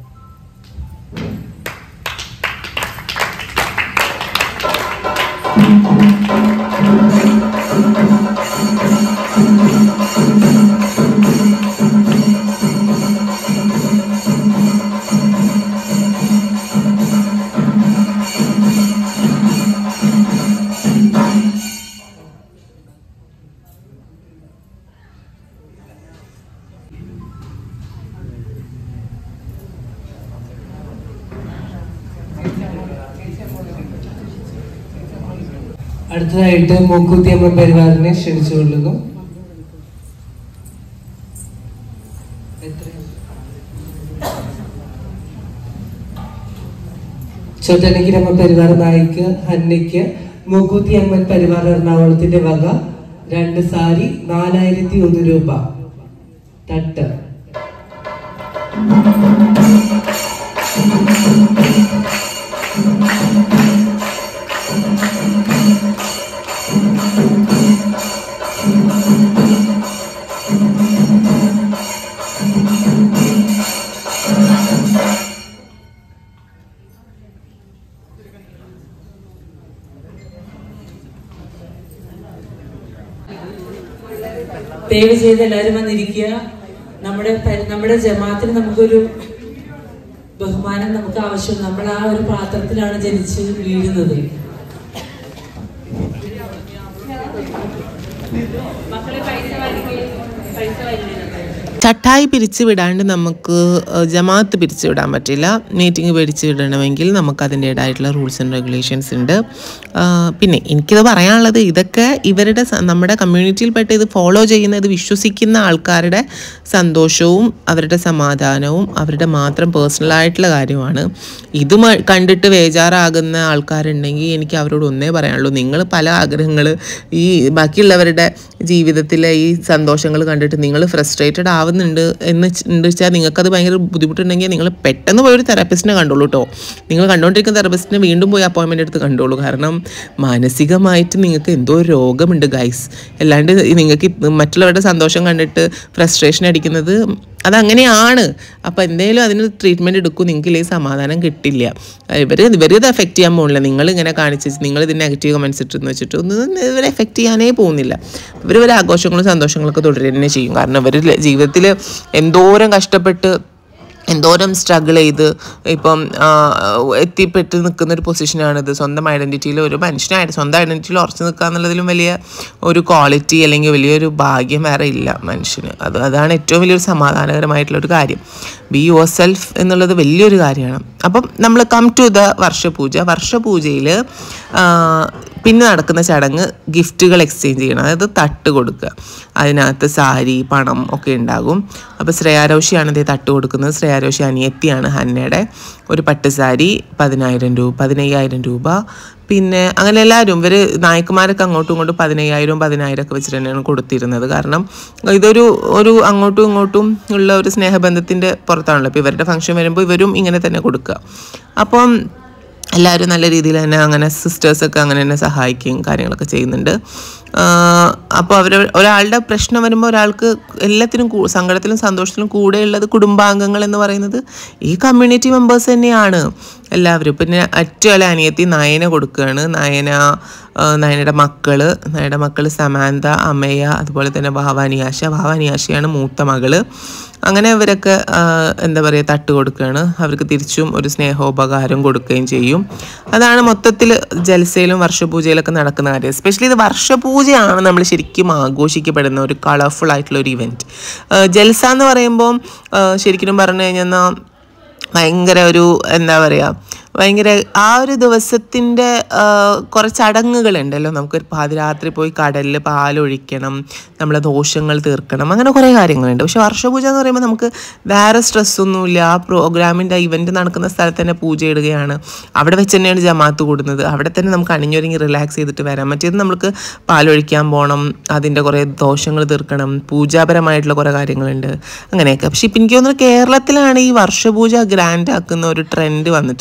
അടുത്തതായിട്ട് മൂക്കുത്തിയമ്മ പരിവാറിനെ ക്ഷണിച്ചുകൊള്ളുന്നു ചോറ്റനക്കിരമ്മ പരിവാർ നായിക്ക് ഹന്നയ്ക്ക് മൂക്കുത്തി അമ്മൻ പരിവാർ എറണാകുളത്തിന്റെ വക രണ്ട് സാരി നാലായിരത്തി ഒന്ന് രൂപ തട്ട് ദയവ് ചെയ്ത് എല്ലാവരും വന്നിരിക്കുക നമ്മുടെ പരി- നമ്മുടെ ജമാത്തിന് നമുക്കൊരു ബഹുമാനം നമുക്ക് ആവശ്യം നമ്മൾ ആ ഒരു പാത്രത്തിലാണ് ജനിച്ച് വീഴുന്നത് മക്കളെ പൈസ വാങ്ങിക്കേ പൈസ വാങ്ങിക്കേ ചട്ടായി പിരിച്ചു വിടാണ്ട് നമുക്ക് ഏഹ്, ജമാഅത്ത് പിരിച്ചു വിടാൻ പറ്റില്ല മീറ്റിംഗ് പിരിച്ചു വിടണമെങ്കിൽ നമുക്ക് അതിൻ്റേതായിട്ടുള്ള റൂൾസ് ആൻഡ് റെഗുലേഷൻസ് ഉണ്ട് ആഹ്, പിന്നെ എനിക്കിത് പറയാനുള്ളത് ഇതൊക്കെ ഇവരുടെ സ- നമ്മുടെ കമ്മ്യൂണിറ്റിയിൽപ്പെട്ട് ഇത് ഫോളോ ചെയ്യുന്ന ഇത് വിശ്വസിക്കുന്ന ആൾക്കാരുടെ സന്തോഷവും അവരുടെ സമാധാനവും അവരുടെ മാത്രം പേഴ്സണലായിട്ടുള്ള കാര്യമാണ് ഇത് മ- കണ്ടിട്ട് ബേജാറാകുന്ന ആൾക്കാരുണ്ടെങ്കിൽ എനിക്ക് അവരോട് ഒന്നേ പറയാനുള്ളൂ നിങ്ങൾ പല ആഗ്രഹങ്ങൾ ഈ ബാക്കിയുള്ളവരുടെ ജീവിതത്തിലെ ഈ സന്തോഷങ്ങൾ കണ്ടിട്ട് നിങ്ങൾ ഫ്രസ്ട്രേറ്റഡ് ആവുന്നുണ്ട് എന്ന് ഉണ്ട് വെച്ചാൽ നിങ്ങൾക്കത് ഭയങ്കര ബുദ്ധിമുട്ടുണ്ടെങ്കിൽ നിങ്ങൾ പെട്ടെന്ന് പോയി ഒരു തെറാപ്പിസ്റ്റിനെ കണ്ടോളൂ കേട്ടോ നിങ്ങൾ കണ്ടുകൊണ്ടിരിക്കുന്ന തെറാപ്പിസ്റ്റിനെ വീണ്ടും പോയി അപ്പോയിൻമെൻ്റ് എടുത്ത് കണ്ടോളൂ കാരണം മാനസികമായിട്ട് നിങ്ങൾക്ക് എന്തോ ഒരു രോഗമുണ്ട് ഗൈസ് അല്ലാണ്ട് നിങ്ങൾക്ക് ഇത് മറ്റുള്ളവരുടെ സന്തോഷം കണ്ടിട്ട് ഫ്രസ്ട്രേഷൻ അടിക്കുന്നത് അതങ്ങനെയാണ് അപ്പോൾ എന്തെങ്കിലും അതിന് ട്രീറ്റ്മെൻറ്റ് എടുക്കും നിങ്ങൾക്ക് ഈ സമാധാനം കിട്ടില്ല ഇവർ ഇവർ ഇത് എഫക്റ്റ് ചെയ്യാൻ പോകുന്നില്ല നിങ്ങൾ ഇങ്ങനെ കാണിച്ച് നിങ്ങൾ ഇത് നെഗറ്റീവ് കമൻസ് ഇട്ടെന്ന് വെച്ചിട്ട് ഒന്നും ഇവരെ എഫക്റ്റ് ചെയ്യാനേ പോകുന്നില്ല ഇവർ ഇവരെ ആഘോഷങ്ങളും സന്തോഷങ്ങളൊക്കെ തുടരുക തന്നെ ചെയ്യും കാരണം ഇവർ ജീവിതത്തിൽ എന്തോരം കഷ്ടപ്പെട്ട് എന്തോരം സ്ട്രഗിൾ ചെയ്ത് ഇപ്പം ആ, എത്തിപ്പെട്ട് നിൽക്കുന്ന ഒരു പൊസിഷനാണിത് സ്വന്തം ഐഡൻറ്റിറ്റിയിൽ ഒരു മനുഷ്യനായിട്ട് സ്വന്തം ഐഡൻറ്റിറ്റിയിൽ ഉറച്ചു നിൽക്കുക എന്നുള്ളതിലും വലിയ ഒരു ക്വാളിറ്റി അല്ലെങ്കിൽ വലിയൊരു ഭാഗ്യം വേറെ ഇല്ല മനുഷ്യന് അത് അതാണ് ഏറ്റവും വലിയൊരു സമാധാനകരമായിട്ടുള്ള ഒരു കാര്യം ബി യുവർ സെൽഫ് എന്നുള്ളത് വലിയൊരു കാര്യമാണ് അപ്പം നമ്മൾ കം ടു ദ വർഷപൂജ വർഷപൂജയിൽ പിന്നെ നടക്കുന്ന ചടങ്ങ് ഗിഫ്റ്റുകൾ എക്സ്ചേഞ്ച് ചെയ്യണം അതായത് തട്ട് കൊടുക്കുക അതിനകത്ത് സാരി പണം ഒക്കെ ഉണ്ടാകും അപ്പോൾ ശ്രേയാരോഷിയാണ് ഇതേ തട്ട് കൊടുക്കുന്നത് ശ്രേയാരോഷി അനിയത്തിയാണ് ഹന്നയുടെ ഒരു പട്ട് സാരി പതിനായിരം രൂപ പതിനയ്യായിരം രൂപ പിന്നെ അങ്ങനെ എല്ലാവരും ഇവർ നായക്കുമാരൊക്കെ അങ്ങോട്ടും ഇങ്ങോട്ടും പതിനയ്യായിരവും പതിനായിരം ഒക്കെ വെച്ചിട്ട് തന്നെയാണ് കൊടുത്തിരുന്നത് കാരണം ഇതൊരു ഒരു അങ്ങോട്ടും ഇങ്ങോട്ടും ഉള്ള ഒരു സ്നേഹബന്ധത്തിൻ്റെ പുറത്താണല്ലോ അപ്പോൾ ഇവരുടെ ഫംഗ്ഷൻ വരുമ്പോൾ ഇവരും ഇങ്ങനെ തന്നെ കൊടുക്കുക അപ്പം എല്ലാവരും നല്ല രീതിയിൽ തന്നെ അങ്ങനെ സിസ്റ്റേഴ്സൊക്കെ അങ്ങനെ തന്നെ സഹായിക്കുകയും കാര്യങ്ങളൊക്കെ ചെയ്യുന്നുണ്ട് അപ്പോൾ അവർ ഒരാളുടെ പ്രശ്നം വരുമ്പോൾ ഒരാൾക്ക് എല്ലാത്തിനും കൂ- സങ്കടത്തിലും സന്തോഷത്തിലും കൂടെയുള്ളത് കുടുംബാംഗങ്ങൾ എന്ന് പറയുന്നത് ഈ കമ്മ്യൂണിറ്റി മെമ്പേഴ്സ് തന്നെയാണ് എല്ലാവരും പിന്നെ ഏറ്റവും വലിയ അനിയത്തി നയന കൊടുക്കുകയാണ് നയന ആ, നയനയുടെ മക്കള് നയനയുടെ മക്കള് സമാന്ത അമ്മയ അതുപോലെ തന്നെ ഭാവാനിയാശ ഭാവാനിയാശയാണ് മൂത്ത മകള് അങ്ങനെ ഇവരൊക്കെ ആ, എന്താ പറയുക തട്ട് കൊടുക്കുകയാണ് അവർക്ക് തിരിച്ചും ഒരു സ്നേഹോപകാരം കൊടുക്കുകയും ചെയ്യും അതാണ് മൊത്തത്തിൽ ജൽസയിലും വർഷപൂജയിലൊക്കെ നടക്കുന്ന കാര്യം എസ്പെഷ്യലി ഇത് വർഷപൂജയാണ് നമ്മൾ ശരിക്കും ആഘോഷിക്കപ്പെടുന്ന ഒരു കളർഫുൾ ആയിട്ടുള്ള ഒരു ഇവൻറ്റ് ജൽസ എന്ന് പറയുമ്പോൾ ആ, ശരിക്കും പറഞ്ഞു കഴിഞ്ഞാൽ ഭയങ്കര ഒരു എന്താ പറയുക ഭയങ്കര ആ ഒരു ദിവസത്തിൻ്റെ കുറച്ച് ചടങ്ങുകളുണ്ടല്ലോ നമുക്ക് പാതിരാത്രി പോയി കടലിൽ പാലൊഴിക്കണം നമ്മളെ ദോഷങ്ങൾ തീർക്കണം അങ്ങനെ കുറേ കാര്യങ്ങളുണ്ട് പക്ഷെ വർഷപൂജ എന്ന് പറയുമ്പോൾ നമുക്ക് വേറെ സ്ട്രെസ്സൊന്നുമില്ല ആ പ്രോഗ്രാമിൻ്റെ ഇവൻറ്റ് നടക്കുന്ന സ്ഥലത്ത് തന്നെ പൂജ ഇടുകയാണ് അവിടെ വെച്ച് തന്നെയാണ് ജമാത്ത് കൂടുന്നത് അവിടെ തന്നെ നമുക്ക് അണിഞ്ഞൊരുങ്ങി റിലാക്സ് ചെയ്തിട്ട് വരാം മറ്റേത് നമുക്ക് പാലൊഴിക്കാൻ പോകണം അതിൻ്റെ കുറേ ദോഷങ്ങൾ തീർക്കണം പൂജാപരമായിട്ടുള്ള കുറേ കാര്യങ്ങളുണ്ട് അങ്ങനെയൊക്കെ പക്ഷെ ഇപ്പം എനിക്ക് തോന്നുന്നു കേരളത്തിലാണ് ഈ വർഷപൂജ ഗ്രാൻഡ് ആക്കുന്ന ഒരു ട്രെൻഡ് വന്നിട്ടുള്ളത്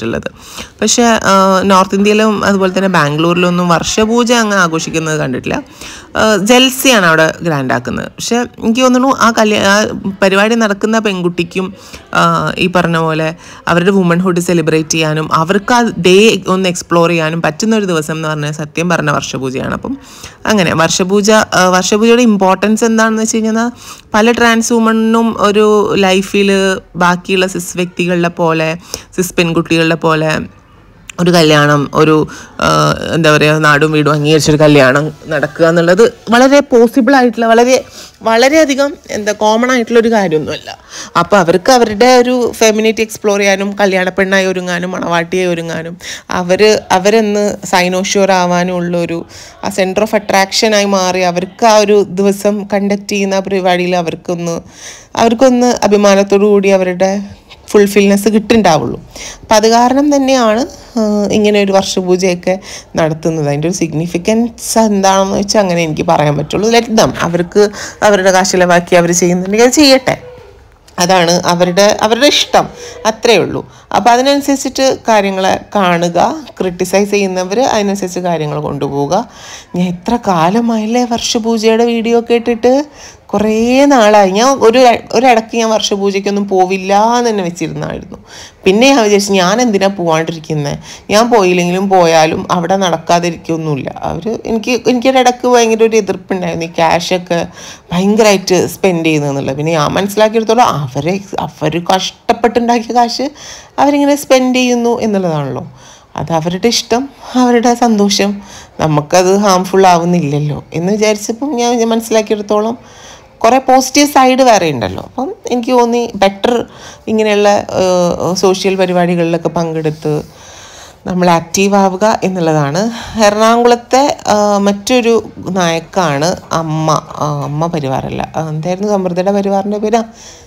പക്ഷേ ആ, നോർത്ത് ഇന്ത്യയിലും അതുപോലെ തന്നെ ബാംഗ്ലൂരിലൊന്നും വർഷപൂജ അങ്ങ് ആഘോഷിക്കുന്നത് കണ്ടിട്ടില്ല ആ, ജൽസിയാണ് അവിടെ ഗ്രാൻഡ് ആക്കുന്നത് പക്ഷേ എനിക്ക് തോന്നുന്നു ആ കല്യാ ആ പരിപാടി നടക്കുന്ന പെൺകുട്ടിക്കും ആ, ഈ പറഞ്ഞ പോലെ അവരുടെ വുമൺഹുഡ് സെലിബ്രേറ്റ് ചെയ്യാനും അവർക്ക് ആ ഡേ ഒന്ന് എക്സ്പ്ലോർ ചെയ്യാനും പറ്റുന്ന ഒരു ദിവസം എന്ന് പറഞ്ഞാൽ സത്യം പറഞ്ഞ വർഷപൂജയാണ് അപ്പം അങ്ങനെ വർഷപൂജ ആ, വർഷപൂജയുടെ ഇമ്പോർട്ടൻസ് എന്താണെന്ന് വെച്ച് കഴിഞ്ഞാൽ പല ട്രാൻസ് വുമണിനും ഒരു ലൈഫിൽ ബാക്കിയുള്ള സിസ് വ്യക്തികളുടെ പോലെ സിസ് പെൺകുട്ടികളുടെ പോലെ ഒരു കല്യാണം ഒരു ആ, എന്താ പറയുക നാടും വീടും അംഗീകരിച്ചൊരു കല്യാണം നടക്കുക എന്നുള്ളത് വളരെ പോസിബിൾ ആയിട്ടുള്ള വളരെ വളരെയധികം എന്താ കോമൺ ആയിട്ടുള്ള ഒരു കാര്യമൊന്നുമല്ല അപ്പോൾ അവർക്ക് അവരുടെ ഒരു ഫെമിനിറ്റി എക്സ്പ്ലോർ ചെയ്യാനും കല്യാണ പെണ്ണായി ഒരുങ്ങാനും മണവാട്ടിയായി ഒരുങ്ങാനും അവർ അവരെന്ന് സൈനോഷ്യൂർ ആവാനും ഉള്ളൊരു ആ സെൻറ്റർ ഓഫ് അട്രാക്ഷനായി മാറി അവർക്ക് ആ ഒരു ദിവസം കണ്ടക്ട് ചെയ്യുന്ന പരിപാടിയിൽ അവർക്കൊന്ന് അവർക്കൊന്ന് അഭിമാനത്തോടു കൂടി അവരുടെ ഫുൾഫിൽനെസ് കിട്ടുന്നുണ്ടാവുള്ളൂ അപ്പം അത് കാരണം തന്നെയാണ് ആ, ഇങ്ങനെ ഒരു വർഷപൂജയൊക്കെ നടത്തുന്നത് അതിൻ്റെ ഒരു സിഗ്നിഫിക്കൻസ് എന്താണെന്ന് വെച്ചാൽ അങ്ങനെ എനിക്ക് പറയാൻ പറ്റുള്ളൂ ലെറ്റ് ദം അവർക്ക് അവരുടെ കാശ് ചിലവാക്കി അവർ ചെയ്യുന്നുണ്ടെങ്കിൽ അത് ചെയ്യട്ടെ അതാണ് അവരുടെ അവരുടെ ഇഷ്ടം അത്രേ ഉള്ളൂ അപ്പോൾ അതിനനുസരിച്ചിട്ട് കാര്യങ്ങളെ കാണുക ക്രിട്ടിസൈസ് ചെയ്യുന്നവർ അതിനനുസരിച്ച് കാര്യങ്ങൾ കൊണ്ടുപോവുക ഞാൻ എത്ര കാലമായില്ലേ വർഷപൂജയുടെ വീഡിയോ ഒക്കെ ഇട്ടിട്ട് കുറേ നാളായി ഞാൻ ഒരു ഒരിടയ്ക്ക് ഞാൻ വർഷപൂജയ്ക്കൊന്നും പോവില്ല എന്ന് തന്നെ വെച്ചിരുന്നായിരുന്നു പിന്നെ ഞാൻ വിചാരിച്ചു ഞാൻ എന്തിനാ പോവാണ്ടിരിക്കുന്നത് ഞാൻ പോയില്ലെങ്കിലും പോയാലും അവിടെ നടക്കാതിരിക്കൊന്നുമില്ല അവർ എനിക്ക് എനിക്കൊരിടക്ക് ഭയങ്കര ഒരു എതിർപ്പുണ്ടായിരുന്നു ഈ ക്യാഷൊക്കെ ഭയങ്കരമായിട്ട് സ്പെൻഡ് ചെയ്യുന്നതെന്നുള്ളത് പിന്നെ ഞാൻ മനസ്സിലാക്കിയെടുത്തോളം അവരെ അവർ കഷ്ടപ്പെട്ടുണ്ടാക്കിയ കാശ് അവരിങ്ങനെ സ്പെൻഡ് ചെയ്യുന്നു എന്നുള്ളതാണല്ലോ അത് അവരുടെ ഇഷ്ടം അവരുടെ സന്തോഷം നമുക്കത് ഹാംഫുൾ ആവുന്നില്ലല്ലോ എന്ന് വിചാരിച്ചപ്പം ഞാൻ ഞാൻ മനസ്സിലാക്കിയെടുത്തോളം കുറേ പോസിറ്റീവ് സൈഡ് വേറെ ഉണ്ടല്ലോ അപ്പം എനിക്ക് തോന്നി ബെറ്റർ ഇങ്ങനെയുള്ള സോഷ്യൽ പരിപാടികളിലൊക്കെ പങ്കെടുത്ത് നമ്മൾ ആക്റ്റീവ് ആവുക എന്നുള്ളതാണ് എറണാകുളത്തെ ആ, മറ്റൊരു നായക്കാണ് അമ്മ ആ, അമ്മ പരിവാറല്ല ആ, എന്തായിരുന്നു സമൃദ്ധയുടെ പരിവാറിൻ്റെ പേര് ആ,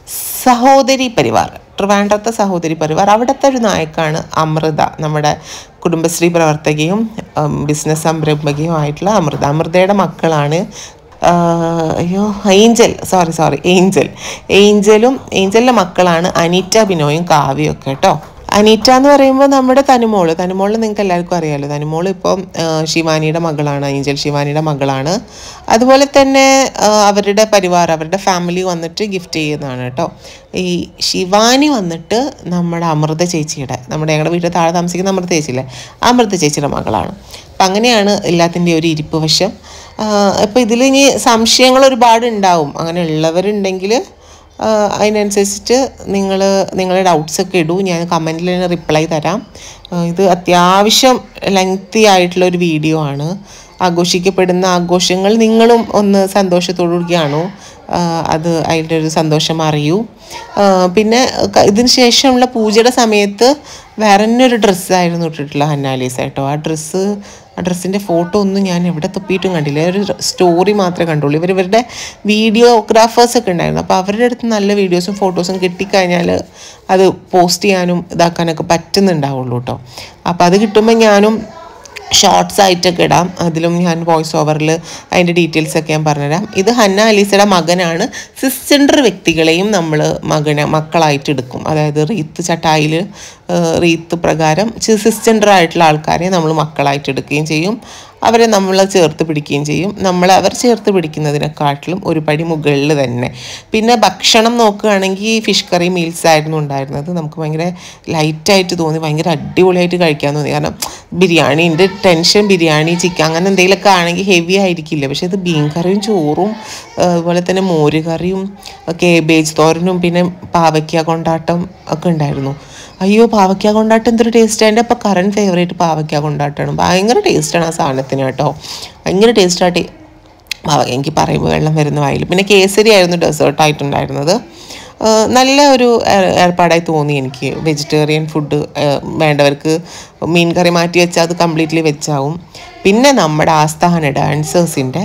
സഹോദരി പരിവാർ ട്രിവാൻഡ്രത്തെ സഹോദരി പരിവാർ അവിടുത്തെ ഒരു നായക്കാണ് അമൃത നമ്മുടെ കുടുംബശ്രീ പ്രവർത്തകയും ഉം, ബിസിനസ് സംരംഭകയും ആയിട്ടുള്ള അമൃത അമൃതയുടെ മക്കളാണ് ആ, അയ്യോ ഏഞ്ചൽ സോറി സോറി ഏഞ്ചൽ ഏഞ്ചലും ഏഞ്ചലിൻ്റെ മക്കളാണ് അനീറ്റ ബിനോയും കാവ്യയും ഒക്കെ കേട്ടോ അനീറ്റ എന്ന് പറയുമ്പോൾ നമ്മുടെ തനുമോള് തനുമോള് നിങ്ങൾക്ക് എല്ലാവർക്കും അറിയാമല്ലോ തനുമോള് ഇപ്പം ആ, ശിവാനിയുടെ മകളാണ് ഏഞ്ചൽ ശിവാനിയുടെ മകളാണ് അതുപോലെ തന്നെ ആ, അവരുടെ പരിവാർ അവരുടെ ഫാമിലി വന്നിട്ട് ഗിഫ്റ്റ് ചെയ്യുന്നതാണ് കേട്ടോ ഈ ശിവാനി വന്നിട്ട് നമ്മുടെ അമൃത ചേച്ചിയുടെ നമ്മുടെ ഞങ്ങളുടെ വീട്ടിൽ താഴെ താമസിക്കുന്ന അമൃത ചേച്ചിയില്ലേ ആ അമൃത ചേച്ചിയുടെ മകളാണ് അപ്പം അങ്ങനെയാണ് എല്ലാത്തിൻ്റെ ഒരു ഇരിപ്പ് വശം അപ്പോൾ ഇതിൽ ഇനി സംശയങ്ങൾ ഒരുപാട് ഉണ്ടാവും അങ്ങനെ ഉള്ളവരുണ്ടെങ്കിൽ ആഹ് അതിനനുസരിച്ചിട്ട് നിങ്ങൾ നിങ്ങളുടെ ഡൗട്ട്സ് ഒക്കെ ഇടൂ ഞാൻ കമൻറ്റിൽ തന്നെ റിപ്ലൈ തരാം ആഹ് ഇത് അത്യാവശ്യം ലെങ്തി ആയിട്ടുള്ള ഒരു വീഡിയോ ആണ് ആഘോഷിക്കപ്പെടുന്ന ആഘോഷങ്ങൾ നിങ്ങളും ഒന്ന് സന്തോഷത്തോടു കൂടിയാണോ ആഹ് അത് അതിൻ്റെ ഒരു സന്തോഷം അറിയൂ ആഹ് പിന്നെ ക- ഇതിന് ശേഷമുള്ള പൂജയുടെ സമയത്ത് വേറെ തന്നെ ഒരു ഡ്രസ്സായിരുന്നു ഇട്ടിട്ടുള്ള ഹന്നാലീസ് കേട്ടോ ആ ഡ്രസ്സ് ആ ഡ്രസ്സിൻ്റെ ഫോട്ടോ ഒന്നും ഞാൻ എവിടെ തപ്പിയിട്ടും കണ്ടില്ല ഒരു സ്റ്റോറി മാത്രമേ കണ്ടുള്ളൂ ഇവർ ഇവരുടെ വീഡിയോഗ്രാഫേഴ്സ് ഒക്കെ ഉണ്ടായിരുന്നു അപ്പോൾ അവരുടെ അടുത്ത് നല്ല വീഡിയോസും ഫോട്ടോസും കിട്ടിക്കഴിഞ്ഞാൽ അത് പോസ്റ്റ് ചെയ്യാനും ഇതാക്കാനൊക്കെ പറ്റുന്നുണ്ടാവുള്ളൂ കേട്ടോ അപ്പോൾ അത് കിട്ടുമ്പോൾ ഞാനും ഷോർട്സ് ആയിട്ടൊക്കെ ഇടാം അതിലും ഞാൻ വോയിസ് ഓവറിൽ അതിൻ്റെ ഡീറ്റെയിൽസ് ഒക്കെ ഞാൻ പറഞ്ഞുതരാം ഇത് ഹന്ന അലീസയുടെ മകനാണ് സിസ്ജെൻഡർ വ്യക്തികളെയും നമ്മൾ മകനെ മക്കളായിട്ട് എടുക്കും അതായത് റീത്ത് ചട്ടായിൽ റീത്ത് പ്രകാരം സിസ്ജെൻഡർ ആയിട്ടുള്ള ആൾക്കാരെ നമ്മൾ മക്കളായിട്ട് എടുക്കുകയും ചെയ്യും അവരെ നമ്മൾ ചേർത്ത് പിടിക്കുകയും ചെയ്യും നമ്മൾ അവർ ചേർത്ത് പിടിക്കുന്നതിനെക്കാട്ടിലും ഒരു പടി മുകളിൽ തന്നെ പിന്നെ ഭക്ഷണം നോക്കുകയാണെങ്കിൽ ഫിഷ് കറി മീൽസ് ആയിരുന്നു ഉണ്ടായിരുന്നത് നമുക്ക് ഭയങ്കര ലൈറ്റായിട്ട് തോന്നി ഭയങ്കര അടിപൊളിയായിട്ട് കഴിക്കാൻ തോന്നി കാരണം ബിരിയാണീൻ്റെ ടെൻഷൻ ബിരിയാണി ചിക്കൻ അങ്ങനെ എന്തെങ്കിലുമൊക്കെ ആണെങ്കിൽ ഹെവി ആയിരിക്കില്ല പക്ഷേ ഇത് ബീൻ കറിയും ചോറും ആ, അതുപോലെ തന്നെ മോര് കറിയും കേബേജ് തോരനും പിന്നെ പാവയ്ക്ക കൊണ്ടാട്ടം ഒക്കെ ഉണ്ടായിരുന്നു അയ്യോ പാവയ്ക്ക കൊണ്ടാട്ടം എന്തൊരു ടേസ്റ്റ് എൻ്റെ അപ്പോൾ കറണ്ട് ഫേവറേറ്റ് പാവയ്ക്ക കൊണ്ടാട്ടമാണ് ഭയങ്കര ടേസ്റ്റാണ് ആ സാധനത്തിന് കേട്ടോ ഭയങ്കര ടേസ്റ്റായിട്ട് പാവ എനിക്ക് പറയുമ്പോൾ വെള്ളം വരുന്ന വായിൽ പിന്നെ കേസരി ആയിരുന്നു ഡെസേർട്ടായിട്ടുണ്ടായിരുന്നത് ആഹ് നല്ല ഒരു ഏർ- ഏർപ്പാടായി തോന്നി എനിക്ക് വെജിറ്റേറിയൻ ഫുഡ് വേണ്ടവർക്ക് മീൻ കറി മാറ്റി വെച്ചാൽ അത് കംപ്ലീറ്റ്ലി വെച്ചാവും പിന്നെ നമ്മുടെ ആസ്ഥാന ഡാൻസേഴ്സിൻ്റെ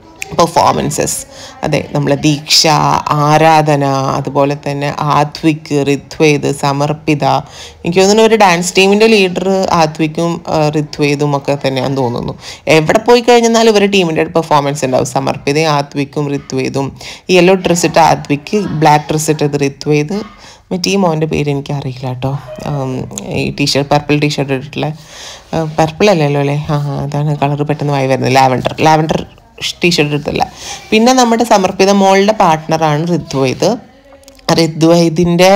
പെർഫോമൻസസ് അതെ നമ്മളെ ദീക്ഷ ആരാധന അതുപോലെ തന്നെ ആത്വിക് ഋത്വേദ് സമർപ്പിത എനിക്ക് തോന്നുന്നു ഒരു ഡാൻസ് ടീമിൻ്റെ ലീഡർ ആത്വിക്കും ആ, ഋത്വേദും ഒക്കെ തന്നെയാണെന്ന് തോന്നുന്നു എവിടെ പോയി കഴിഞ്ഞാലും ഇവരുടെ ടീമിൻ്റെ പെർഫോമൻസ് ഉണ്ടാവും സമർപ്പിതയും ആത്വിക്കും ഋത്വേദും യെല്ലോ ഡ്രസ് ഇട്ട് ആത്വിക്ക് ബ്ലാക്ക് ഡ്രസ് ഇട്ടത് ഋത്വേദ് മറ്റേ ഈ മോൻ്റെ പേര് എനിക്ക് അറിയില്ല കേട്ടോ ഉം, ഈ ടീഷർട്ട് പർപ്പിൾ ടീഷർട്ട് ഇട്ടിട്ടുള്ള പർപ്പിൾ അല്ലല്ലോ അല്ലേ ആ ആ, അതാണ് കളർ പെട്ടെന്ന് വായി വരുന്നത് ലാവൻഡർ ലാവൻഡർ ടീഷർട്ട് എടുത്തില്ല പിന്നെ നമ്മുടെ സമർപ്പിത മോളുടെ പാർട്ട്ണറാണ് ഋത്വൈത് ഋദ്വൈദിൻ്റെ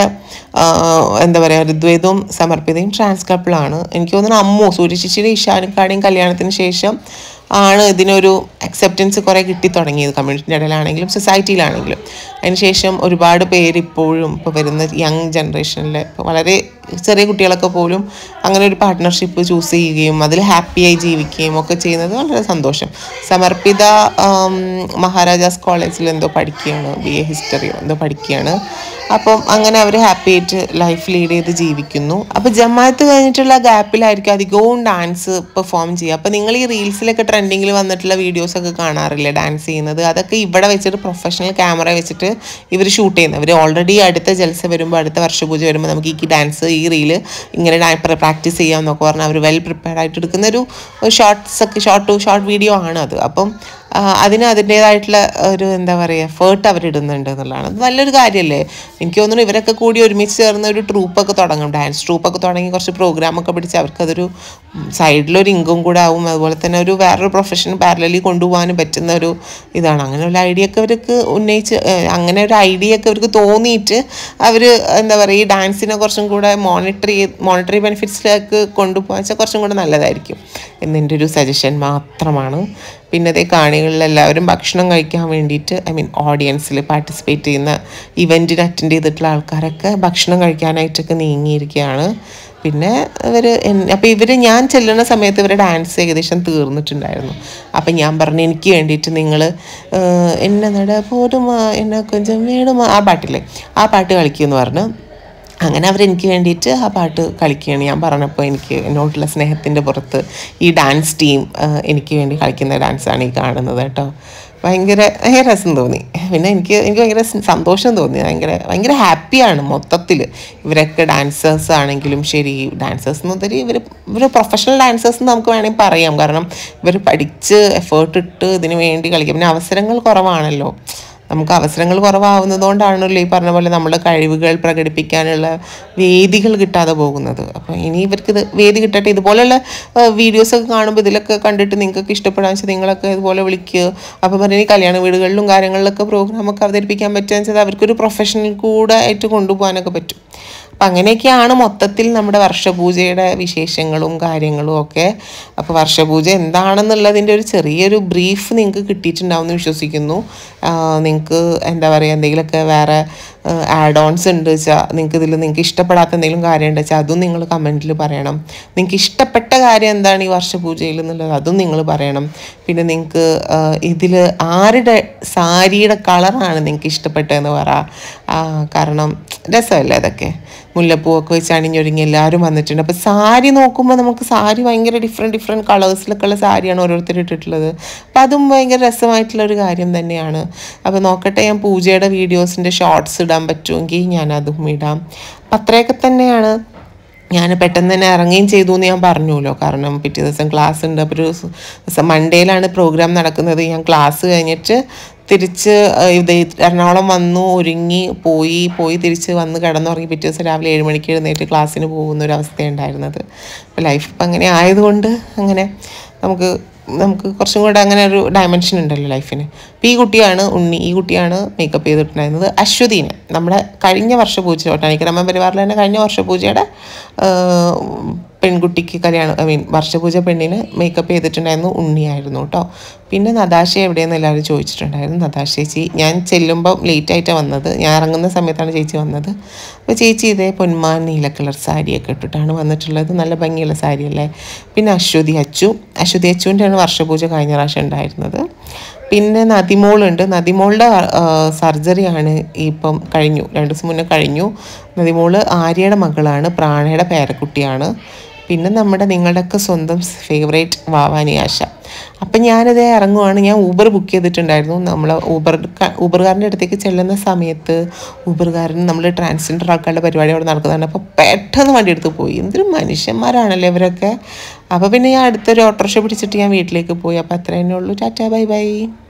എന്താ പറയുക ഋദ്വൈതും സമർപ്പിതയും ട്രാൻസ് കപ്പിളാണ് എനിക്ക് തോന്നുന്നു അമ്മു സൂര്യശിശിയുടെ ഇഷാനിക്കാടെയും കല്യാണത്തിന് ശേഷം ആണ് ഇതിനൊരു അക്സെപ്റ്റൻസ് കുറേ കിട്ടി തുടങ്ങിയത് കമ്മ്യൂണിറ്റിൻ്റെ ഇടയിലാണെങ്കിലും സൊസൈറ്റിയിലാണെങ്കിലും അതിനുശേഷം ഒരുപാട് പേര് ഇപ്പോഴും ഇപ്പോൾ വരുന്ന യങ് ജനറേഷനിൽ ഇപ്പോൾ വളരെ ചെറിയ കുട്ടികളൊക്കെ പോലും അങ്ങനെ ഒരു പാർട്ട്ണർഷിപ്പ് ചൂസ് ചെയ്യുകയും അതിൽ ഹാപ്പിയായി ജീവിക്കുകയും ഒക്കെ ചെയ്യുന്നത് വളരെ സന്തോഷം സമർപ്പിത ആം, മഹാരാജാസ് കോളേജിൽ എന്തോ പഠിക്കുകയാണ് ബി എ ഹിസ്റ്ററിയോ എന്തോ പഠിക്കുകയാണ് അപ്പം അങ്ങനെ അവർ ഹാപ്പി ആയിട്ട് ലൈഫ് ലീഡ് ചെയ്ത് ജീവിക്കുന്നു അപ്പോൾ ജമാഅത്ത് കഴിഞ്ഞിട്ടുള്ള ഗ്യാപ്പിലായിരിക്കും അധികവും ഡാൻസ് പെർഫോം ചെയ്യുക അപ്പോൾ നിങ്ങൾ ഈ റീൽസിലൊക്കെ ട്രെൻഡിങ്ങിൽ വന്നിട്ടുള്ള വീഡിയോസൊക്കെ കാണാറില്ലേ ഡാൻസ് ചെയ്യുന്നത് അതൊക്കെ ഇവിടെ വെച്ചിട്ട് പ്രൊഫഷണൽ ക്യാമറ വെച്ചിട്ട് ഇവർ ഷൂട്ട് ചെയ്യുന്നത് ഇവർ ഓൾറെഡി അടുത്ത ജൽസ വരുമ്പോൾ അടുത്ത വർഷപൂജ വരുമ്പോൾ നമുക്ക് ഈ ഡാൻസ് ഈ റീല് ഇങ്ങനെ പ്രാക്ടീസ് ചെയ്യാമെന്നൊക്കെ പറഞ്ഞാൽ അവർ വെൽ പ്രിപ്പയർഡ് ആയിട്ട് എടുക്കുന്ന ഒരു ഷോർട്സ് ഒക്കെ ഷോർട്ട് ടു ഷോർട്ട് വീഡിയോ ആണ് അത് അപ്പം ആ, അതിന് അതിൻ്റേതായിട്ടുള്ള ഒരു എന്താ പറയുക എഫേർട്ട് അവരിടുന്നുണ്ട് എന്നുള്ളതാണ് അത് നല്ലൊരു കാര്യമല്ലേ എനിക്ക് തോന്നുന്നു ഇവരൊക്കെ കൂടി ഒരുമിച്ച് ചേർന്ന് ഒരു ട്രൂപ്പൊക്കെ തുടങ്ങും ഡാൻസ് ട്രൂപ്പൊക്കെ തുടങ്ങി കുറച്ച് പ്രോഗ്രാമൊക്കെ പിടിച്ച് അവർക്കതൊരു സൈഡിലൊരു ഇൻകം കൂടെ ആവും അതുപോലെ തന്നെ ഒരു വേറൊരു പ്രൊഫഷൻ പാരലലി കൊണ്ടുപോകാനും പറ്റുന്ന ഒരു ഇതാണ് അങ്ങനെ ഒരു ഐഡിയ ഒക്കെ അവർക്ക് ഉന്നയിച്ച് ഏഹ്, അങ്ങനെ ഒരു ഐഡിയ ഒക്കെ അവർക്ക് തോന്നിയിട്ട് അവർ എന്താ പറയുക ഈ ഡാൻസിനെ കുറച്ചും കൂടെ മോണിറ്ററി മോണിറ്ററി ബെനിഫിറ്റ്സിലേക്ക് കൊണ്ടുപോകാൻ വെച്ചാൽ കുറച്ചും കൂടെ നല്ലതായിരിക്കും എന്നെൻ്റെ ഒരു സജഷൻ മാത്രമാണ് പിന്നെ അതേ കാണികളിൽ എല്ലാവരും ഭക്ഷണം കഴിക്കാൻ വേണ്ടിയിട്ട് ഐ മീൻ ഓഡിയൻസിൽ പാർട്ടിസിപ്പേറ്റ് ചെയ്യുന്ന ഇവൻറ്റിന് അറ്റൻഡ് ചെയ്തിട്ടുള്ള ആൾക്കാരൊക്കെ ഭക്ഷണം കഴിക്കാനായിട്ടൊക്കെ നീങ്ങിയിരിക്കുകയാണ് പിന്നെ ഇവർ അപ്പോൾ ഇവർ ഞാൻ ചെല്ലുന്ന സമയത്ത് ഇവരുടെ ഡാൻസ് ഏകദേശം തീർന്നിട്ടുണ്ടായിരുന്നു അപ്പം ഞാൻ പറഞ്ഞു എനിക്ക് വേണ്ടിയിട്ട് നിങ്ങൾ എന്നെ നട പോരുമാ എന്നെ കൊഞ്ചം വേണുമാ ആ പാട്ടില്ലേ ആ പാട്ട് കളിക്കുമെന്ന് പറഞ്ഞു അങ്ങനെ അവർ എനിക്ക് വേണ്ടിയിട്ട് ആ പാട്ട് കളിക്കുകയാണ് ഞാൻ പറഞ്ഞപ്പോൾ എനിക്ക് എന്നോടുള്ള സ്നേഹത്തിൻ്റെ പുറത്ത് ഈ ഡാൻസ് ടീം എനിക്ക് വേണ്ടി കളിക്കുന്ന ഡാൻസാണ് ഈ കാണുന്നത് കേട്ടോ ഭയങ്കര ഭയങ്കര രസം തോന്നി പിന്നെ എനിക്ക് എനിക്ക് ഭയങ്കര സ് സന്തോഷം തോന്നി ഭയങ്കര ഭയങ്കര ഹാപ്പിയാണ് മൊത്തത്തിൽ ഇവരൊക്കെ ഡാൻസേഴ്സ് ആണെങ്കിലും ശരി ഡാൻസേഴ്സ് എന്നുപരി ഇവർ ഇവർ പ്രൊഫഷണൽ ഡാൻസേഴ്സ് എന്ന് നമുക്ക് വേണമെങ്കിൽ പറയാം കാരണം ഇവർ പഠിച്ച് എഫേർട്ട് ഇട്ട് ഇതിന് വേണ്ടി കളിക്കും പിന്നെ അവസരങ്ങൾ കുറവാണല്ലോ നമുക്ക് അവസരങ്ങൾ കുറവാവുന്നതുകൊണ്ടാണല്ലോ ഈ പറഞ്ഞ പോലെ നമ്മുടെ കഴിവുകൾ പ്രകടിപ്പിക്കാനുള്ള വേദികൾ കിട്ടാതെ പോകുന്നത് അപ്പോൾ ഇനി ഇവർക്ക് ഇത് വേദി കിട്ടട്ടെ ഇതുപോലെയുള്ള വീഡിയോസൊക്കെ കാണുമ്പോൾ ഇതിലൊക്കെ കണ്ടിട്ട് നിങ്ങൾക്ക് ഇഷ്ടപ്പെടാന്ന് വെച്ചാൽ നിങ്ങളൊക്കെ ഇതുപോലെ വിളിക്കുക അപ്പോൾ പറഞ്ഞാൽ ഈ കല്യാണ വീടുകളിലും കാര്യങ്ങളിലൊക്കെ പ്രോഗ്രാമൊക്കെ അവതരിപ്പിക്കാൻ പറ്റുകയെന്ന് വെച്ചാൽ അവർക്കൊരു പ്രൊഫഷണൽ കൂടെ ആയിട്ട് കൊണ്ടുപോകാനൊക്കെ പറ്റും അപ്പം അങ്ങനെയൊക്കെയാണ് മൊത്തത്തിൽ നമ്മുടെ വർഷപൂജയുടെ വിശേഷങ്ങളും കാര്യങ്ങളും ഒക്കെ അപ്പോൾ വർഷപൂജ എന്താണെന്നുള്ളതിൻ്റെ ഒരു ചെറിയൊരു ബ്രീഫ് നിങ്ങൾക്ക് കിട്ടിയിട്ടുണ്ടാവും എന്ന് വിശ്വസിക്കുന്നു നിങ്ങൾക്ക് എന്താ പറയുക എന്തെങ്കിലുമൊക്കെ വേറെ ആഡ് ഓൺസ് ഉണ്ട് വെച്ചാൽ നിങ്ങൾക്ക് ഇതിൽ നിങ്ങൾക്ക് ഇഷ്ടപ്പെടാത്ത എന്തെങ്കിലും കാര്യം ഉണ്ട് വെച്ചാൽ അതും നിങ്ങൾ കമൻറ്റിൽ പറയണം നിങ്ങൾക്ക് ഇഷ്ടപ്പെട്ട കാര്യം എന്താണ് ഈ വർഷപൂജയിൽ എന്നുള്ളത് അതും നിങ്ങൾ പറയണം പിന്നെ നിങ്ങൾക്ക് ഇതിൽ ആരുടെ സാരിയുടെ കളറാണ് നിങ്ങൾക്ക് ഇഷ്ടപ്പെട്ടതെന്ന് പറ ആ, കാരണം രസമല്ലേ അതൊക്കെ മുല്ലപ്പൂവൊക്കെ വെച്ച് അണിഞ്ഞൊരുങ്ങി എല്ലാവരും വന്നിട്ടുണ്ട് അപ്പോൾ സാരി നോക്കുമ്പോൾ നമുക്ക് സാരി ഭയങ്കര ഡിഫറെൻറ്റ് ഡിഫറെൻറ്റ് കളേഴ്സിലൊക്കെ ഉള്ള സാരിയാണ് ഓരോരുത്തർ ഇട്ടിട്ടുള്ളത് അപ്പം അതും ഭയങ്കര രസമായിട്ടുള്ള ഒരു കാര്യം തന്നെയാണ് അപ്പോൾ നോക്കട്ടെ ഞാൻ പൂജയുടെ വീഡിയോസിൻ്റെ ഷോർട്സ് ഇടാൻ പറ്റുമെങ്കിൽ ഞാൻ അതും ഇടാം അപ്പം അത്രയൊക്കെ തന്നെയാണ് ഞാൻ പെട്ടെന്ന് തന്നെ ഇറങ്ങുകയും ചെയ്തു എന്ന് ഞാൻ പറഞ്ഞുല്ലോ കാരണം പിറ്റേ ദിവസം ക്ലാസ് ഉണ്ട് അപ്പോൾ ഒരു ദിവസം മൺഡേയിലാണ് പ്രോഗ്രാം നടക്കുന്നത് ഞാൻ ക്ലാസ് കഴിഞ്ഞിട്ട് തിരിച്ച് ഏഹ്, ഇത് എറണാകുളം വന്നു ഒരുങ്ങി പോയി പോയി തിരിച്ച് വന്ന് കിടന്നുറങ്ങി പിറ്റേ ദിവസം രാവിലെ ഏഴ് മണിക്ക് എഴുന്നേറ്റ് ക്ലാസ്സിന് പോകുന്ന ഒരു അവസ്ഥയുണ്ടായിരുന്നത് അപ്പോൾ ലൈഫ് ഇപ്പം അങ്ങനെ ആയതുകൊണ്ട് അങ്ങനെ നമുക്ക് നമുക്ക് കുറച്ചും കൂടെ അങ്ങനെ ഒരു ഡയമെൻഷൻ ഉണ്ടല്ലോ ലൈഫിന് അപ്പോൾ ഈ കുട്ടിയാണ് ഉണ്ണി ഈ കുട്ടിയാണ് മേക്കപ്പ് ചെയ്തിട്ടുണ്ടായിരുന്നത് അശ്വതീനെ നമ്മുടെ കഴിഞ്ഞ വർഷ പൂജ ഒട്ടാനിക്കരമ്മ പരിവാറിൽ തന്നെ കഴിഞ്ഞ വർഷ പൂജയുടെ ആഹ്, പെൺകുട്ടിക്ക് കല്യാണം ഐ മീൻ വർഷപൂജ പെണ്ണിന് മേക്കപ്പ് ചെയ്തിട്ടുണ്ടായിരുന്നു ഉണ്ണിയായിരുന്നു കേട്ടോ പിന്നെ നദാശ എവിടെയെന്ന് എല്ലാവരും ചോദിച്ചിട്ടുണ്ടായിരുന്നു നദാശ ചേച്ചി ഞാൻ ചെല്ലുമ്പം ലേറ്റ് ആയിട്ടാണ് വന്നത് ഞാൻ ഇറങ്ങുന്ന സമയത്താണ് ചേച്ചി വന്നത് അപ്പോൾ ചേച്ചി ഇതേ പൊന്മാൻ നീല കളർ സാരിയൊക്കെ ഇട്ടിട്ടാണ് വന്നിട്ടുള്ളത് നല്ല ഭംഗിയുള്ള സാരിയല്ലേ പിന്നെ അശ്വതി അച്ചു അശ്വതി അച്ചുവിൻ്റെയാണ് വർഷപൂജ കഴിഞ്ഞ പ്രാവശ്യം ഉണ്ടായിരുന്നത് പിന്നെ നദിമോളുണ്ട് നദിമോളുടെ സർജറിയാണ് ഇപ്പം കഴിഞ്ഞു രണ്ട് ദിവസം മുന്നേ കഴിഞ്ഞു നദിമോള് ആര്യയുടെ മകളാണ് പ്രാണയുടെ പേരക്കുട്ടിയാണ് പിന്നെ നമ്മുടെ നിങ്ങളുടെയൊക്കെ സ്വന്തം ഫേവറേറ്റ് വാവാനി ആശ അപ്പം ഞാനിത് ഇറങ്ങുവാണ് ഞാൻ ഊബർ ബുക്ക് ചെയ്തിട്ടുണ്ടായിരുന്നു നമ്മൾ ഊബർ ഊബർകാരൻ്റെ അടുത്തേക്ക് ചെല്ലുന്ന സമയത്ത് ഊബർകാരൻ നമ്മൾ ട്രാൻസ്ജെൻഡർ ആൾക്കാരുടെ പരിപാടി അവിടെ നടക്കുന്നതാണ് അപ്പോൾ പെട്ടെന്ന് വണ്ടി എടുത്ത് പോയി എന്തൊരു മനുഷ്യന്മാരാണല്ലേ ഇവരൊക്കെ അപ്പോൾ പിന്നെ ഞാൻ അടുത്തൊരു ഓട്ടോറിക്ഷ പിടിച്ചിട്ട് ഞാൻ വീട്ടിലേക്ക് പോയി അപ്പോൾ അത്ര തന്നെ ഉള്ളൂ ടാറ്റാ ബൈ ബൈ